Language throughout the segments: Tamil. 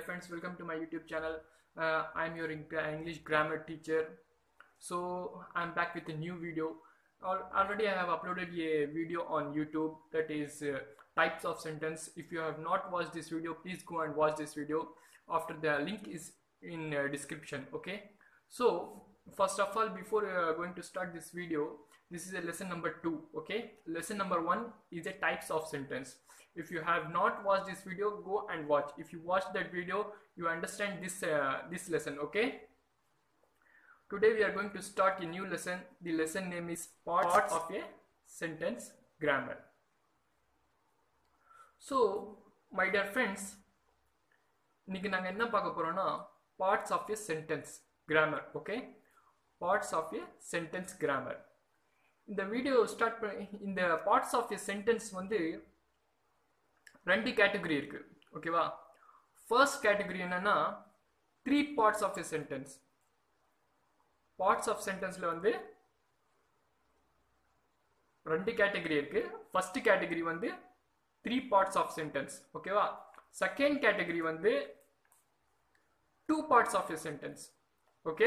friends, welcome to my YouTube channel. Uh, I'm your Eng- English grammar teacher. So I'm back with a new video. Al- Already I have uploaded a video on YouTube that is uh, types of sentence. If you have not watched this video, please go and watch this video. After the link is in uh, description. Okay. So first of all, before uh, going to start this video, this is a lesson number two. Okay. Lesson number one is a types of sentence if you have not watched this video go and watch if you watch that video you understand this uh, this lesson okay today we are going to start a new lesson the lesson name is parts, of a sentence grammar so my dear friends இன்னைக்கு நாங்க என்ன பார்க்க போறோம்னா parts of a sentence grammar okay parts of a sentence grammar இந்த வீடியோ ஸ்டார்ட் பண்ணி இந்த பார்ட்ஸ் ஆஃப் எ சென்டென்ஸ் வந்து ரெண்டு கேட்டகரி இருக்கு ஓகேவா ஃபர்ஸ்ட் கேட்டகரி என்னன்னா three parts of a sentence parts of சென்டென்ஸ்ல வந்து ரெண்டு கேட்டகரி இருக்கு ஃபர்ஸ்ட் கேட்டகரி வந்து த்ரீ பார்ட்ஸ் ஆஃப் சென்டென்ஸ் ஓகேவா செகண்ட் கேட்டகரி வந்து two parts of a sentence okay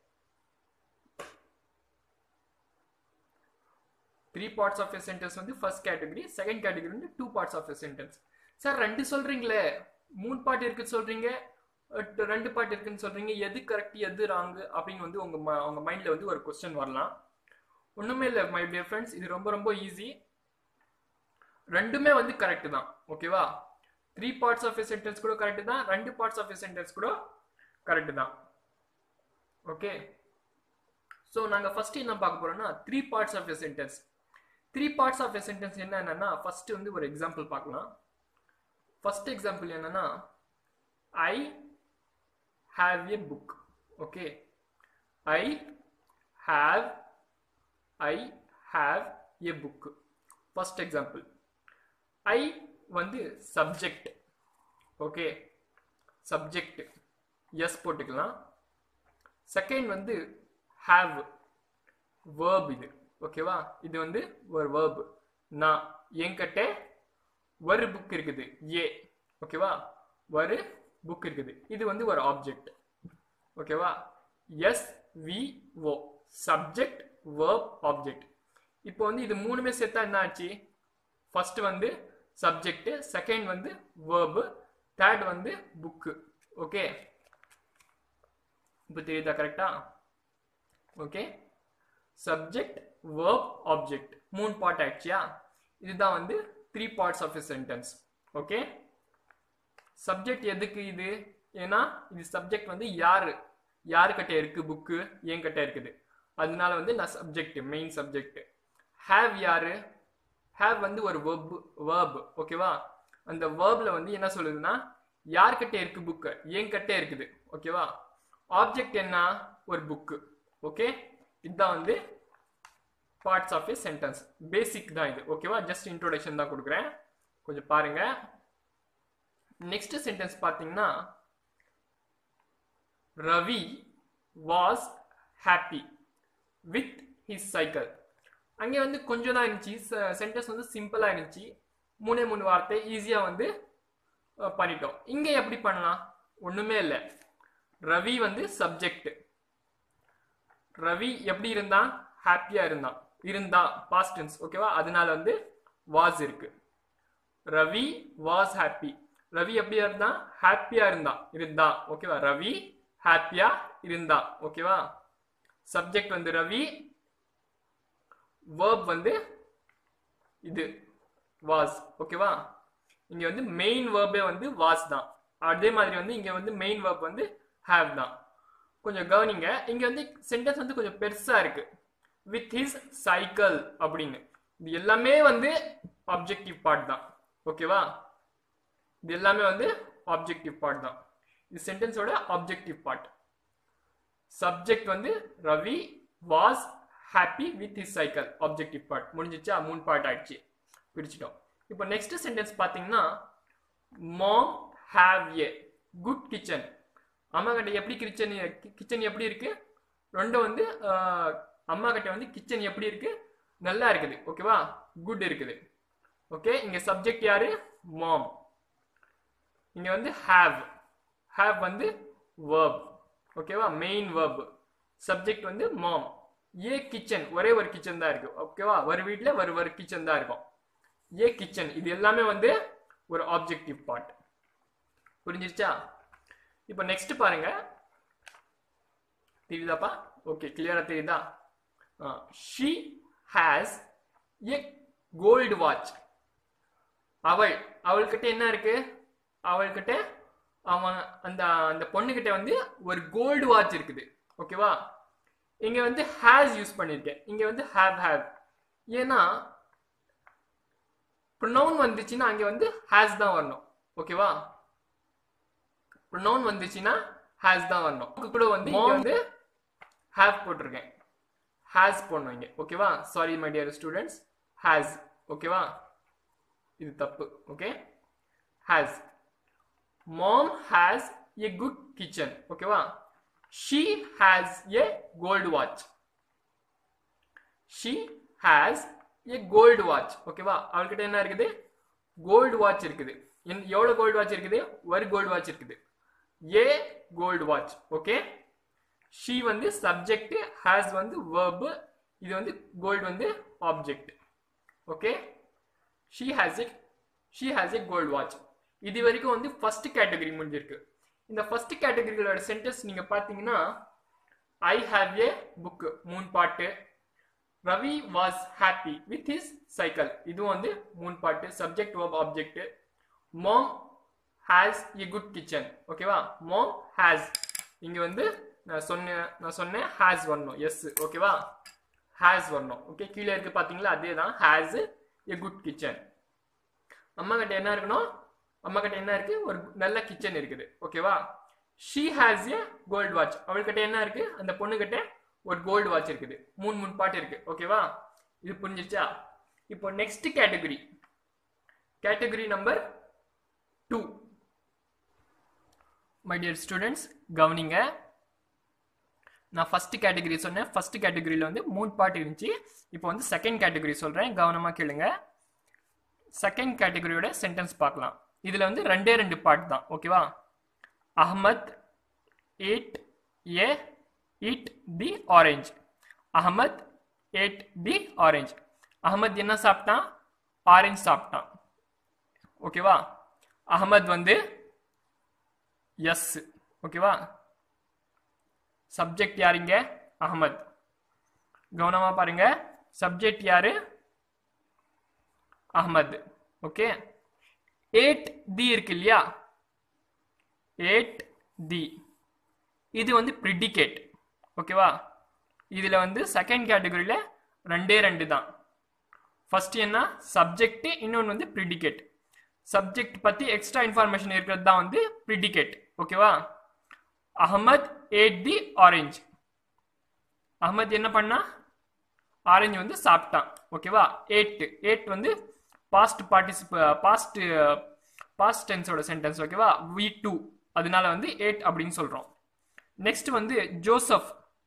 three parts of a sentence வந்து ஃபர்ஸ்ட் கேட்டகரி செகண்ட் கேட்டகரி வந்து two parts of a sentence sir ரெண்டு சொல்றீங்களே மூணு பார்ட் இருக்குன்னு சொல்றீங்க அஹ் ரெண்டு பார்ட் இருக்குன்னு சொல்றீங்க எது கரெக்ட் எது ராங்கு அப்படின்னு வந்து உங்க ம- உங்க மைண்ட்ல வந்து ஒரு கொஸ்டின் வரலாம் ஒண்ணுமே இல்லை மை டியர் ஃப்ரெண்ட்ஸ் இது ரொம்ப ரொம்ப ஈஸி ரெண்டுமே வந்து கரெக்ட் தான் ஓகேவா three parts of a sentence கூட கரெக்ட் தான் ரெண்டு பார்ட்ஸ் ஆஃப் எ சென்டென்ஸ் கூட கரெக்ட் தான் ஓகே ஸோ நாங்கள் ஃபர்ஸ்ட் என்ன பார்க்க போறோம்னா three parts of a sentence three parts of a sentence என்னன்னா ஃபர்ஸ்ட் வந்து ஒரு எக்ஸாம்பிள் பார்க்கலாம் ஃபர்ஸ்ட் எக்ஸாம்பிள் என்னன்னா I have a book okay I have I have a book first example I வந்து சப்ஜெக்ட் ஓகே சப்ஜெக்ட் எஸ் போட்டுக்கலாம் செகண்ட் வந்து ஹாவ் verb இது ஓகேவா இது வந்து ஒரு verb நான் என்கிட்ட ஒரு புக் இருக்குது ஏ ஓகேவா ஒரு புக் இருக்குது இது வந்து ஒரு ஆப்ஜெக்ட் ஓகேவா S V O subject verb object இப்போ வந்து இது மூணுமே சேர்த்தா என்ன ஆச்சு ஃபர்ஸ்ட் வந்து சப்ஜெக்ட் செகண்ட் வந்து verb தேர்ட் வந்து புக்கு ஓகே இப்போ தெரியுதா கரெக்டா ஓகே சப்ஜெக்ட் verb ஆப்ஜெக்ட் மூணு பார்ட் ஆயிடுச்சியா இதுதான் வந்து three parts of a sentence okay subject எதுக்கு இது ஏன்னா இது சப்ஜெக்ட் வந்து யாரு யாருக்கிட்ட இருக்கு புக்கு என்கிட்ட இருக்குது அதனால வந்து நான் சப்ஜெக்ட் மெயின் சப்ஜெக்ட் ஹேவ் யாரு ஹேவ் வந்து ஒரு verb verb ஓகேவா அந்த வேர்ப்ல வந்து என்ன சொல்லுதுன்னா யார்கிட்ட இருக்கு புக்கு என்கிட்ட இருக்குது ஓகேவா ஆப்ஜெக்ட் என்ன ஒரு புக்கு ஓகே இதுதான் வந்து parts of a sentence basic தான் இது ஓகேவா ஜஸ்ட் இன்ட்ரோடக்ஷன் தான் கொடுக்குறேன் கொஞ்சம் பாருங்க நெக்ஸ்ட் சென்டென்ஸ் பார்த்தீங்கன்னா Ravi was happy with his cycle அங்கே வந்து கொஞ்சம் தான் இருந்துச்சு சென்டென்ஸ் வந்து சிம்பிளாக இருந்துச்சு மூணே மூணு வார்த்தை ஈஸியாக வந்து அஹ், பண்ணிட்டோம் இங்கே எப்படி பண்ணலாம் ஒன்றுமே இல்லை ரவி வந்து சப்ஜெக்ட் ரவி எப்படி இருந்தான் ஹாப்பியா இருந்தான் இருந்தா பாஸ்ட் டென்ஸ் ஓகேவா அதனால வந்து வாஸ் இருக்கு ரவி வாஸ் ஹாப்பி ரவி எப்படி இருந்தான் ஹாப்பியா இருந்தான் இருந்தா ஓகேவா ரவி ஹாப்பியா இருந்தா ஓகேவா சப்ஜெக்ட் வந்து ரவி verb வந்து இது வாஸ் ஓகேவா இங்க வந்து மெயின் வேர்பே வந்து வாஸ் தான் அதே மாதிரி வந்து இங்க வந்து மெயின் verb வந்து ஹேவ் தான் கொஞ்சம் கவனிங்க இங்க வந்து சென்டென்ஸ் வந்து கொஞ்சம் பெருசா இருக்கு வித் ஹிஸ் சைக்கிள் அப்படின்னு இது எல்லாமே வந்து ஆப்ஜெக்டிவ் பார்ட் தான் ஓகேவா இது எல்லாமே வந்து ஆப்ஜெக்டிவ் பார்ட் தான் இது சென்டென்ஸோட ஆப்ஜெக்டிவ் பார்ட் சப்ஜெக்ட் வந்து Ravi was happy with his cycle objective part முடிஞ்சிச்சா மூணு பார்ட் ஆயிடுச்சு பிரிச்சிட்டோம் இப்போ நெக்ஸ்ட் சென்டென்ஸ் பார்த்தீங்கன்னா mom have a good kitchen அம்மா கிட்ட எப்படி கிச்சன் கிச்சன் எப்படி இருக்கு ரெண்டும் வந்து ஆஹ், அம்மா கிட்ட வந்து கிச்சன் எப்படி இருக்கு நல்லா இருக்குது ஓகேவா குட் இருக்குது ஓகே இங்க சப்ஜெக்ட் யாரு மாம் இங்க வந்து ஹாவ் ஹேவ் வந்து verb ஓகேவா மெயின் verb சப்ஜெக்ட் வந்து மாம் ஏ கிச்சன் ஒரே ஒரு கிச்சன் தான் இருக்கு ஓகேவா ஒரு வீட்டில் ஒரு ஒரு கிச்சன் தான் இருக்கும் ஏ கிச்சன் இது எல்லாமே வந்து ஒரு ஆப்ஜெக்டிவ் பார்ட் புரிஞ்சிருச்சா இப்போ நெக்ஸ்ட் பாருங்க தெரியுதாப்பா ஓகே கிளியரா தெரியுதா she has a gold watch அவள் அவள்கிட்ட என்ன இருக்கு அவள்கிட்ட அவன் அந்த அந்த பொண்ணுகிட்ட வந்து ஒரு கோல்டு வாட்ச் இருக்குது ஓகேவா இங்க வந்து ஹேஸ் யூஸ் பண்ணிருக்கேன் இங்க வந்து ஹேவ் ஹேவ் ஏன்னா ப்ரொனவுன் வந்துச்சுன்னா அங்க வந்து ஹேஸ் தான் வரணும் ஓகேவா ப்ரொனவுன் வந்துச்சுன்னா ஹேஸ் தான் வரணும் அதுக்கு கூட வந்து இங்க வந்து ஹேவ் போட்டிருக்கேன் ஹேஸ் போடணும் இங்க ஓகேவா sorry my dear students has ஓகேவா இது தப்பு okay has mom has a good kitchen ஓகேவா she has a gold watch she has a gold watch ஓகேவா அவள்கிட்ட என்ன இருக்குது கோல்டு வாட்ச் இருக்குது என்- எவ்வளவு கோல்டு வாட்ச் இருக்குது ஒரு கோல்டு வாட்ச் இருக்குது a gold watch okay she வந்து சப்ஜெக்ட் ஹேஸ் வந்து verb இது வந்து கோல்டு வந்து object okay she has a she has a gold watch இது வரைக்கும் வந்து ஃபர்ஸ்ட் கேட்டகரி முடிஞ்சிருக்கு இந்த ஃபர்ஸ்ட் கேட்டகரிகளோட சென்டென்ஸ் நீங்க பார்த்தீங்கன்னா ஐ ஹாவ் ஏ புக் மூணு part Ravi was happy with his cycle இதுவும் வந்து மூணு part subject verb object mom has a good kitchen ஓகேவா மாம் ஹேஸ் இங்க வந்து நான் சொன்னேன் நான் சொன்னேன் ஹேஸ் வரணும் எஸ் ஓகேவா ஹேஸ் வரணும் ஓகே கீழே இருக்கு பாத்தீங்களா அதே தான் ஹேஸ் எ குட் கிச்சன் அம்மா கிட்ட என்ன இருக்கணும் அம்மா கிட்ட என்ன இருக்கு ஒரு நல்ல கிச்சன் இருக்குது ஓகேவா she has a gold watch அவள்கிட்ட என்ன இருக்கு அந்த பொண்ணு கிட்ட ஒரு கோல்டு வாட்ச் இருக்குது மூணு மூணு பாட்டு இருக்கு ஓகேவா இது புரிஞ்சிருச்சா இப்போ next category category number two my dear students கவனிங்க நான் ஃபர்ஸ்ட் கேட்டகரி சொன்னேன் ஃபர்ஸ்ட் கேட்டகரியில் வந்து மூணு பாட்டு இருந்துச்சு இப்போ வந்து செகண்ட் கேட்டகரி சொல்கிறேன் கவனமாக கேளுங்க செகண்ட் கேட்டகரியோட சென்டென்ஸ் பார்க்கலாம் இதில் வந்து ரெண்டே ரெண்டு பாட்டு தான் ஓகேவா Ahmed ate a it the orange Ahmed ate the orange Ahmed என்ன சாப்பிட்டான் ஆரஞ்சு சாப்பிட்டான் ஓகேவா அஹமத் வந்து எஸ் ஓகேவா சப்ஜெக்ட் யாருங்க அஹமத் கவனமா பாருங்க சப்ஜெக்ட் யாரு அஹமத் ஓகே ஏட் தி இருக்கு இல்லையா ஏட் தி இது வந்து ப்ரிடிகேட் ஓகேவா இதுல வந்து செகண்ட் கேட்டகரியில ரெண்டே ரெண்டு தான் ஃபர்ஸ்ட் என்ன சப்ஜெக்ட் இன்னொன்று வந்து ப்ரிடிகேட் சப்ஜெக்ட் பத்தி எக்ஸ்ட்ரா இன்ஃபர்மேஷன் இருக்கிறது தான் வந்து ப்ரிடிகேட் ஓகேவா Ahmed ate the orange Ahmed என்ன பண்ணா ஆரஞ்சு வந்து சாப்பிட்டான் ஓகேவா ஏட் ஏட் வந்து பாஸ்ட் பார்ட்டிசிப பாஸ்ட் பாஸ்ட் டென்ஸோட சென்டென்ஸ் ஓகேவா வி டூ அதனால வந்து ஏட் அப்படின்னு சொல்றோம் நெக்ஸ்ட் வந்து Joseph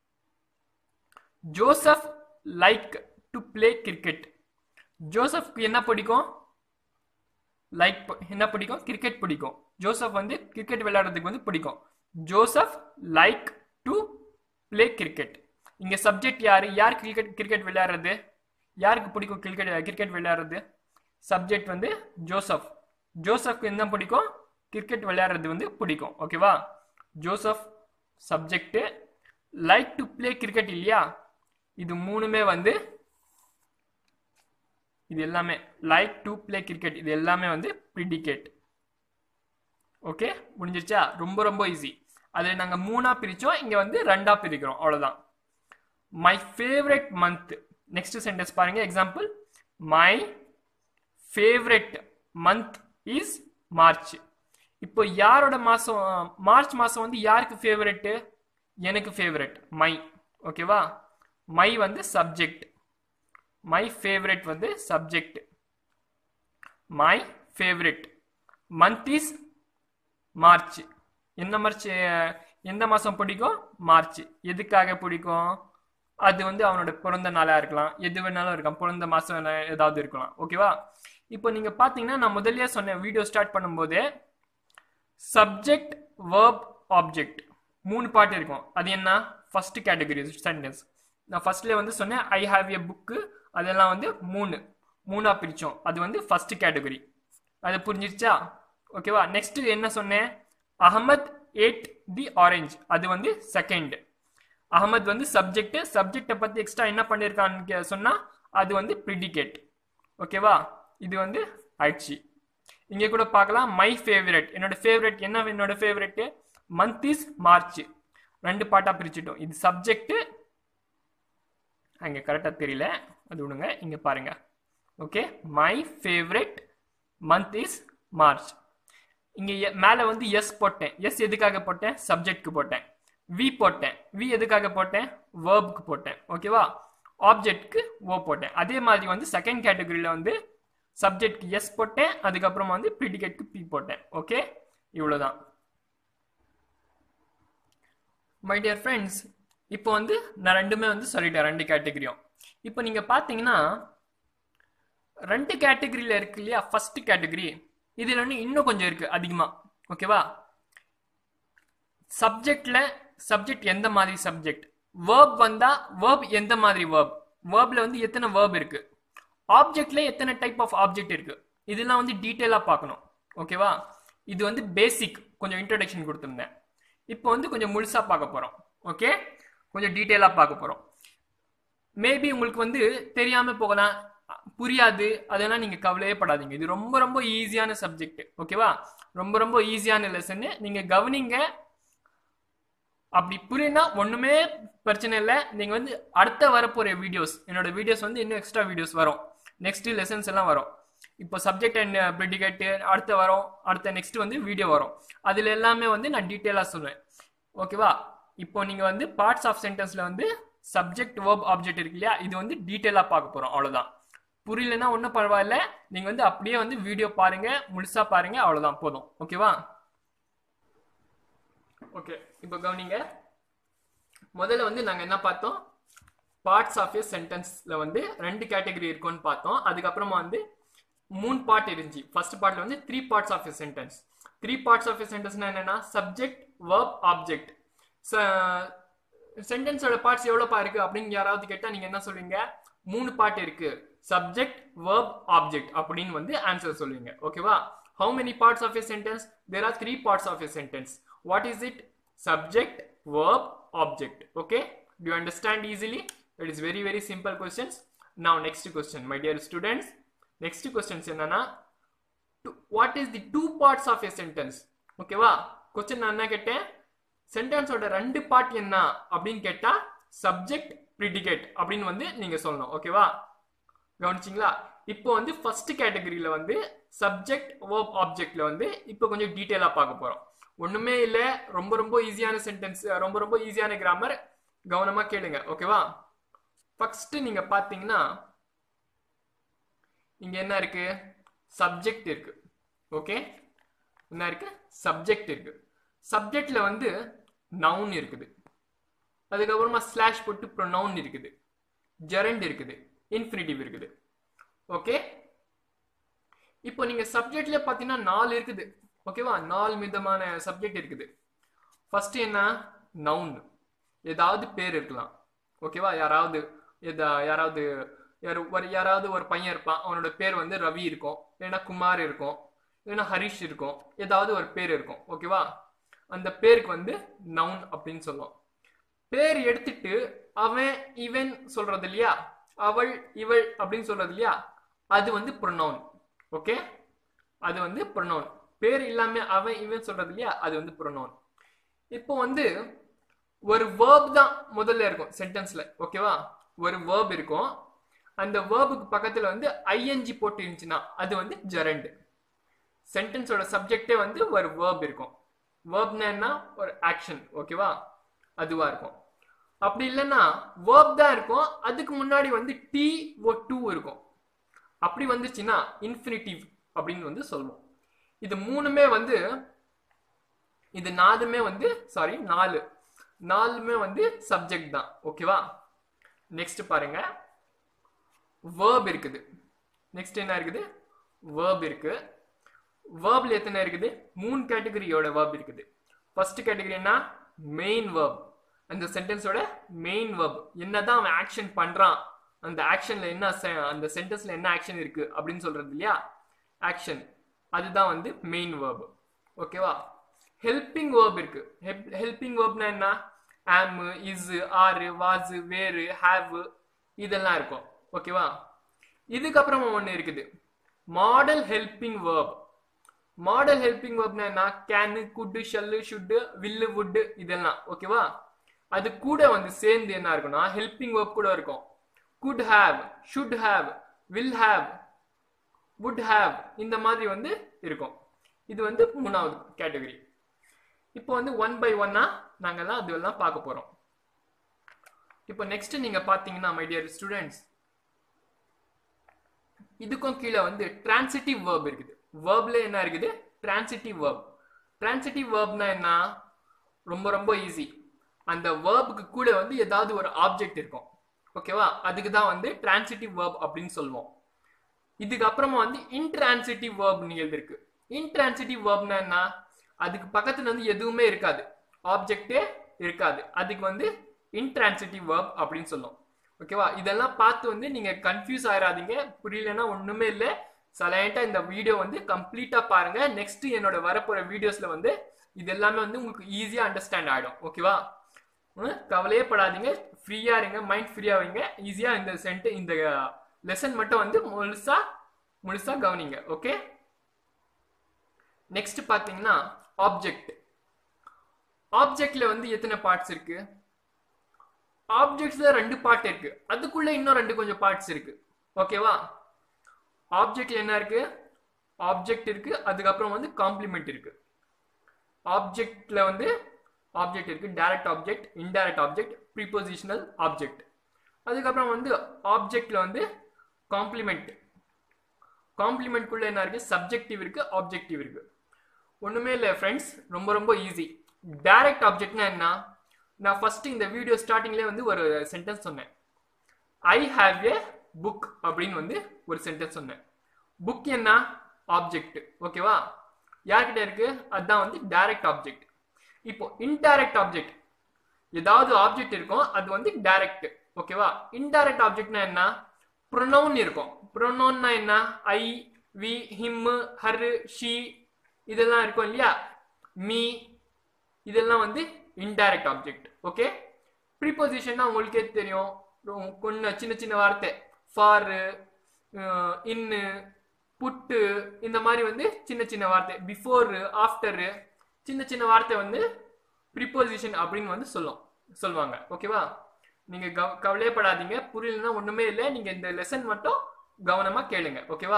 Joseph like to play cricket ஜோசப்க்கு என்ன பிடிக்கும் லைக் என்ன பிடிக்கும் கிரிக்கெட் பிடிக்கும் ஜோசப் வந்து கிரிக்கெட் விளையாடுறதுக்கு வந்து பிடிக்கும் Joseph like to play cricket இங்க சப்ஜெக்ட் யாரு யார் கிரிக்கெட் கிரிக்கெட் விளையாடுறது யாருக்கு பிடிக்கும் கிரிக்கெட் கிரிக்கெட் விளையாடுறது சப்ஜெக்ட் வந்து ஜோசப் ஜோசப்க்கு என்ன பிடிக்கும் கிரிக்கெட் விளையாடுறது வந்து பிடிக்கும் ஓகேவா Joseph subject like to play cricket இல்லையா இது மூணுமே வந்து இது எல்லாமே லைக் டு பிளே கிரிக்கெட் இது எல்லாமே வந்து ப்ரிடிகேட் ஓகே முடிஞ்சிருச்சா ரொம்ப ரொம்ப ஈஸி அதில் நாங்கள் மூணா பிரித்தோம் இங்கே வந்து ரெண்டா பிரிக்கிறோம் அவ்வளோதான் my favourite month next sentence பாருங்க example my favourite month is March இப்போ யாரோட மாதம் மார்ச் மாதம் வந்து யாருக்கு ஃபேவரெட்டு எனக்கு ஃபேவரெட் மை ஓகேவா மை வந்து சப்ஜெக்ட் மை ஃபேவரெட் வந்து subject my favourite month is March என்ன மார்ச் எந்த மாதம் பிடிக்கும் மார்ச் எதுக்காக பிடிக்கும் அது வந்து அவனோட பிறந்த நாளாக இருக்கலாம் எது வேணாலும் இருக்கலாம் பிறந்த மாதம் ஏதாவது இருக்கலாம் ஓகேவா இப்போ நீங்கள் பார்த்தீங்கன்னா நான் முதல்லயே சொன்னேன் வீடியோ ஸ்டார்ட் பண்ணும்போது சப்ஜெக்ட் verb ஆப்ஜெக்ட் மூணு பார்ட் இருக்கும் அது என்ன ஃபர்ஸ்ட் கேட்டகரி சென்டென்ஸ் நான் ஃபர்ஸ்ட்ல வந்து சொன்னேன் ஐ ஹாவ் எ புக்கு அதெல்லாம் வந்து மூணு மூணா பிரிச்சோம் அது வந்து ஃபர்ஸ்ட் கேட்டகரி அது புரிஞ்சிருச்சா ஓகேவா நெக்ஸ்ட் என்ன சொன்னேன் அகமத் ஏட் தி ஆரஞ்சு அது வந்து செகண்ட் அகமத் வந்து சப்ஜெக்ட் சப்ஜெக்டை பத்தி எக்ஸ்ட்ரா என்ன பண்ணியிருக்கான்னு கே- சொன்னா அது வந்து ப்ரிடிகேட் ஓகேவா இது வந்து ஆயிடுச்சு இங்கே கூட பார்க்கலாம் மை ஃபேவரட் என்னோட ஃபேவரட் என்ன என்னோட ஃபேவரட் மந்த் இஸ் மார்ச் ரெண்டு பாட்டா பிரிச்சுட்டோம் இது சப்ஜெக்ட் அங்கே கரெக்டாக தெரியல அது விடுங்க இங்கே பாருங்க okay my favourite month is March இங்கே மேலே வந்து எஸ் போட்டேன் எஸ் எதுக்காக போட்டேன் சப்ஜெக்ட்க்கு போட்டேன் வி போட்டேன் வி எதுக்காக போட்டேன் வேர்புக்கு போட்டேன் ஓகேவா ஆப்ஜெக்ட்க்கு ஓ போட்டேன் அதே மாதிரி வந்து செகண்ட் கேட்டகரியில் வந்து சப்ஜெக்ட்க்கு எஸ் போட்டேன் அதுக்கப்புறமா வந்து ப்ரிடிகேட்க்கு பி போட்டேன் ஓகே இவ்வளோதான் மை டியர் ஃப்ரெண்ட்ஸ் இப்போ வந்து நான் ரெண்டுமே வந்து சொல்லிட்டேன் ரெண்டு கேட்டகரியும் இப்போ நீங்கள் பார்த்தீங்கன்னா ரெண்டு கேட்டகரியில் இருக்கு இல்லையா ஃபர்ஸ்ட் கேட்டகரி இதில் வந்து இன்னும் கொஞ்சம் இருக்கு அதிகமாக ஓகேவா சப்ஜெக்ட்ல சப்ஜெக்ட் எந்த மாதிரி சப்ஜெக்ட் வேர்ப் வந்தா வேர்ப் எந்த மாதிரி வேர்ப் வேர்ப்ல வந்து எத்தனை வேர்ப் இருக்கு ஆப்ஜெக்ட்ல எத்தனை டைப் ஆஃப் ஆப்ஜெக்ட் இருக்கு இதெல்லாம் வந்து டீட்டெயிலா பார்க்கணும் ஓகேவா இது வந்து பேசிக் கொஞ்சம் இன்ட்ரடக்ஷன் கொடுத்துருந்தேன் இப்போ வந்து கொஞ்சம் முழுசா பார்க்க போறோம் ஓகே கொஞ்சம் டீட்டெயிலா பார்க்க போறோம் மேபி உங்களுக்கு வந்து தெரியாம போகலாம் புரியாது அதெல்லாம் நீங்க கவலையே படாதீங்க இது ரொம்ப ரொம்ப ஈஸியான சப்ஜெக்ட் ஓகேவா ரொம்ப ரொம்ப ஈஸியான லெசன் நீங்க கவனிங்க அப்படி புரியனா ஒண்ணுமே பிரச்சனை இல்லை நீங்க வந்து அடுத்த வரப்போற வீடியோஸ் என்னோட வீடியோஸ் வந்து இன்னும் எக்ஸ்ட்ரா வீடியோஸ் வரும் நெக்ஸ்ட் லெசன்ஸ் எல்லாம் வரும் இப்போ சப்ஜெக்ட் அண்ட் ப்ரிடிகேட் அடுத்த வரும் அடுத்த நெக்ஸ்ட் வந்து வீடியோ வரும் அதுல எல்லாமே வந்து நான் டீட்டெயிலாக சொல்லுவேன் ஓகேவா இப்போ நீங்க வந்து பார்ட்ஸ் ஆஃப் சென்டென்ஸ்ல வந்து சப்ஜெக்ட் வேர்ப் ஆப்ஜெக்ட் இருக்கு இல்லையா இது வந்து டீட்டெயிலாக பார்க்க போறோம் அவ்வளவுதான் புரியலன்னா ஒன்றும் பரவாயில்ல நீங்க வந்து அப்படியே வந்து வீடியோ பாருங்க முழுசா பாருங்க அவ்வளவுதான் போதும் ஓகேவா ஓகே இப்போ கவனிங்க முதல்ல வந்து நாங்க என்ன பார்த்தோம் பார்ட்ஸ் ஆஃப் ஏ சென்டென்ஸ்ல வந்து ரெண்டு கேட்டகரி இருக்கும்னு பார்த்தோம் அதுக்கப்புறமா வந்து மூணு பார்ட் இருந்துச்சு ஃபர்ஸ்ட் பார்ட்ல வந்து three parts of a sentence three parts of a சென்டென்ஸ்னா என்னன்னா சப்ஜெக்ட் வேர்ப் ஆப்ஜெக்ட் சென்டென்ஸோட பார்ட்ஸ் எவ்வளோப்பா இருக்கு அப்படின்னு யாராவது கேட்டா நீங்க என்ன சொல்லுவீங்க மூணு பார்ட் இருக்கு சப்ஜெக்ட் வேர்ப் ஆப்ஜெக்ட் அப்படின்னு வந்து ஆன்சர் சொல்லுவீங்க ஓகேவா how many parts of a sentence there are three parts of a sentence what is it subject verb object okay do you understand easily it is very very simple questions now next question my dear students next questions என்னன்னா to- what is the two parts of a sentence ஓகேவா கொஸ்டின் நான் என்ன கேட்டேன் சென்டென்ஸோட ரெண்டு பார்ட் என்ன அப்படின்னு கேட்டா சப்ஜெக்ட் ப்ரிடிகேட் அப்படின்னு வந்து நீங்க சொல்லணும் ஓகேவா கவனிச்சிங்களா இப்போ வந்து ஃபர்ஸ்ட் கேட்டகரியில வந்து சப்ஜெக்ட் வேர்ப் ஆப்ஜெக்ட்ல வந்து இப்போ கொஞ்சம் டீட்டெயிலா பார்க்க போறோம் ஒண்ணுமே இல்ல ரொம்ப ரொம்ப ஈஸியான சென்டென்ஸ் ரொம்ப ரொம்ப ஈஸியான கிராமர் கவனமா கேளுங்க ஓகேவா ஃபர்ஸ்ட் நீங்க பாத்தீங்கன்னா இங்க என்ன இருக்கு சப்ஜெக்ட் இருக்கு ஓகே என்ன இருக்கு சப்ஜெக்ட் இருக்கு சப்ஜெக்ட்ல வந்து நவுன் இருக்குது அதுக்கப்புறமா ஸ்லாஷ் போட்டு ப்ரொனவுன் இருக்குது ஜெரண்ட் இருக்குது இன்ஃபினிட்டிவ் இருக்குது ஓகே இப்போ நீங்க சப்ஜெக்ட்ல பாத்தீங்கன்னா நாலு இருக்குது ஓகேவா நாலு விதமான சப்ஜெக்ட் இருக்குது ஃபர்ஸ்ட் என்ன நவுன் ஏதாவது பேர் இருக்கலாம் ஓகேவா யாராவது எதா யாராவது யார் ஒரு யாராவது ஒரு பையன் இருப்பான் அவனோட பேர் வந்து ரவி இருக்கும் இல்லைன்னா குமார் இருக்கும் இல்லைன்னா ஹரிஷ் இருக்கும் ஏதாவது ஒரு பேர் இருக்கும் ஓகேவா அந்த பேருக்கு வந்து நவுன் அப்படின்னு சொல்லுவோம் பேர் எடுத்துட்டு அவன் இவன் சொல்றது இல்லையா அவள் இவள் அப்படின்னு சொல்றது இல்லையா அது வந்து ப்ரொனவுன் ஓகே அது வந்து ப்ரொனவுன் பேர் இல்லாம அவன் இவன் சொல்றது இல்லையா அது வந்து ப்ரொனவுன் இப்போ வந்து ஒரு வேர்ப் தான் முதல்ல இருக்கும் சென்டென்ஸ்ல ஓகேவா ஒரு வேர்ப் இருக்கும் அந்த வேர்புக்கு பக்கத்துல வந்து ஐஎன்ஜி போட்டு இருந்துச்சுன்னா அது வந்து ஜெரண்ட் சென்டென்ஸோட சப்ஜெக்டே வந்து ஒரு வேர்ப் இருக்கும் வேர்ப்னா என்ன ஒரு ஆக்ஷன் ஓகேவா அதுவா இருக்கும் அப்படி இல்லைன்னா வேர்ப் தான் இருக்கும் அதுக்கு முன்னாடி வந்து டி ஓ டூ இருக்கும் அப்படி வந்துச்சுன்னா இன்ஃபினிட்டிவ் அப்படின்னு வந்து சொல்லுவோம் இது மூணுமே வந்து இது நாலுமே வந்து சாரி நாலு நாலுமே வந்து சப்ஜெக்ட் தான் ஓகேவா நெக்ஸ்ட் பாருங்க வேர்ப் இருக்குது நெக்ஸ்ட் என்ன இருக்குது வேர்ப் இருக்கு வேர்ப்ல எத்தனை இருக்குது மூணு கேட்டகரியோட வேர்ப் இருக்குது ஃபர்ஸ்ட் கேட்டகரி என்ன மெயின் verb அந்த சென்டென்ஸோட மெயின் verb என்னதான் அவன் ஆக்ஷன் பண்றான் அந்த ஆக்ஷன்ல என்ன se- அந்த சென்டென்ஸ்ல என்ன ஆக்ஷன் இருக்கு அப்படின்னு சொல்றது இல்லையா ஆக்ஷன் அதுதான் வந்து மெயின் verb ஓகேவா ஹெல்பிங் verb இருக்கு ஹெல்பிங் வேர்ப்னா என்ன ஆம் இஸ் ஆறு வாஸ் வேறு ஹேவ் இதெல்லாம் இருக்கும் ஓகேவா இதுக்கப்புறமா ஒன்று இருக்குது modal helping verb modal helping வேர்ப்னா என்ன can could shall should will would இதெல்லாம் ஓகேவா அது கூட வந்து சேர்ந்து என்ன இருக்கும்னா ஹெல்பிங் வேர்ப் கூட இருக்கும் could have should have will have would have இந்த மாதிரி வந்து இருக்கும் இது வந்து மூணாவது கேட்டகரி இப்போ வந்து ஒன் பை ஒன்னா நாங்கெல்லாம் அதெல்லாம் பார்க்க போறோம் இப்போ நெக்ஸ்ட் நீங்க பாத்தீங்கன்னா மை டியர் ஸ்டூடெண்ட்ஸ் இதுக்கும் கீழே வந்து டிரான்சிட்டிவ் verb இருக்குது வேர்ப்ல என்ன இருக்குது டிரான்சிட்டிவ் verb டிரான்சிட்டிவ் வேர்ப்னா என்ன ரொம்ப ரொம்ப ஈஸி அந்த வேர்புக்கு கூட வந்து ஏதாவது ஒரு ஆப்ஜெக்ட் இருக்கும் ஓகேவா அதுக்கு தான் வந்து டிரான்சிட்டிவ் verb அப்படின்னு சொல்லுவோம் இதுக்கு அப்புறமா வந்து இன்ட்ரான்சிட்டிவ் வேர்ப்னு எழுதிருக்கு இன்ட்ரான்சிட்டிவ் வேர்ப்னா என்ன அதுக்கு பக்கத்துல வந்து எதுவுமே இருக்காது ஆப்ஜெக்டே இருக்காது அதுக்கு வந்து இன்ட்ரான்சிட்டிவ் verb அப்படின்னு சொல்லுவோம் ஓகேவா இதெல்லாம் பார்த்து வந்து நீங்க கன்ஃபியூஸ் ஆயிடாதீங்க புரியலன்னா ஒண்ணுமே இல்லை சலையண்டா இந்த வீடியோ வந்து கம்ப்ளீட்டா பாருங்க நெக்ஸ்ட் என்னோட வரப்போற வீடியோஸ்ல வந்து இது எல்லாமே வந்து உங்களுக்கு ஈஸியா அண்டர்ஸ்டாண்ட் ஆயிடும் ஓகேவா ம், கவலையே படாதீங்க ஃப்ரீயா இருங்க மைண்ட் ஃப்ரீயா வைங்க ஈஸியா இந்த சென்ட் இந்த லெசன் மட்டும் வந்து முழுசா முழுசா கவனிங்க ஓகே நெக்ஸ்ட் பாத்தீங்கன்னா ஆப்ஜெக்ட் ஆப்ஜெக்ட்ல வந்து எத்தனை பார்ட்ஸ் இருக்கு ஆப்ஜெக்ட்ஸ்ல ரெண்டு பார்ட் இருக்கு அதுக்குள்ள இன்னும் ரெண்டு கொஞ்சம் பார்ட்ஸ் இருக்கு ஓகேவா ஆப்ஜெக்ட்ல என்ன இருக்கு ஆப்ஜெக்ட் இருக்கு அதுக்கப்புறம் வந்து காம்ப்ளிமெண்ட் இருக்கு ஆப்ஜெக்ட்ல வந்து ஆப்ஜெக்ட் இருக்கு direct object indirect object prepositional object அதுக்கப்புறம் வந்து ஆப்ஜெக்ட்ல வந்து காம்ப்ளிமெண்ட் காம்ப்ளிமெண்ட்குள்ள என்ன இருக்கு சப்ஜெக்டிவ் இருக்கு ஆப்ஜெக்டிவ் இருக்கு ஒண்ணுமே இல்லை ஃப்ரெண்ட்ஸ் ரொம்ப ரொம்ப ஈஸி டைரக்ட் ஆப்ஜெக்ட்னா என்ன நான் ஃபர்ஸ்ட் இந்த வீடியோ ஸ்டார்டிங்லேயே வந்து ஒரு சென்டென்ஸ் சொன்னேன் ஐ ஹாவ் ஏ புக் அப்படின்னு வந்து ஒரு சென்டென்ஸ் சொன்னேன் புக் என்ன ஆப்ஜெக்ட் ஓகேவா யார்கிட்ட இருக்கு அதுதான் வந்து டைரக்ட் ஆப்ஜெக்ட் இப்போ இன்டைரக்ட் ஆப்ஜெக்ட் ஏதாவது ஆப்ஜெக்ட் இருக்கும் அது வந்து டைரக்ட் ஓகேவா இன்டைரக்ட் ஆப்ஜெக்ட்னா என்ன ப்ரொனவுன் இருக்கும் ப்ரொனவுன்னா என்ன I we him her she இதெல்லாம் இருக்கும் இல்லையா மீ இதெல்லாம் வந்து இன்டைரக்ட் ஆப்ஜெக்ட் ஓகே ப்ரீபொசிஷன்னா உங்களுக்கே தெரியும் ரொ- கொஞ்சம் சின்ன சின்ன வார்த்தை ஃபார் இன்னு புட்டு இந்த மாதிரி வந்து சின்ன சின்ன வார்த்தை பிஃபோர் ஆஃப்டர் சின்ன சின்ன வார்த்தை வந்து ப்ரிப்போசிஷன் அப்படின்னு வந்து சொல்லும் சொல்லுவாங்க ஓகேவா நீங்க கவ- கவலையப்படாதீங்க புரியலன்னா ஒண்ணுமே இல்லை நீங்க இந்த லெசன் மட்டும் கவனமா கேளுங்க ஓகேவா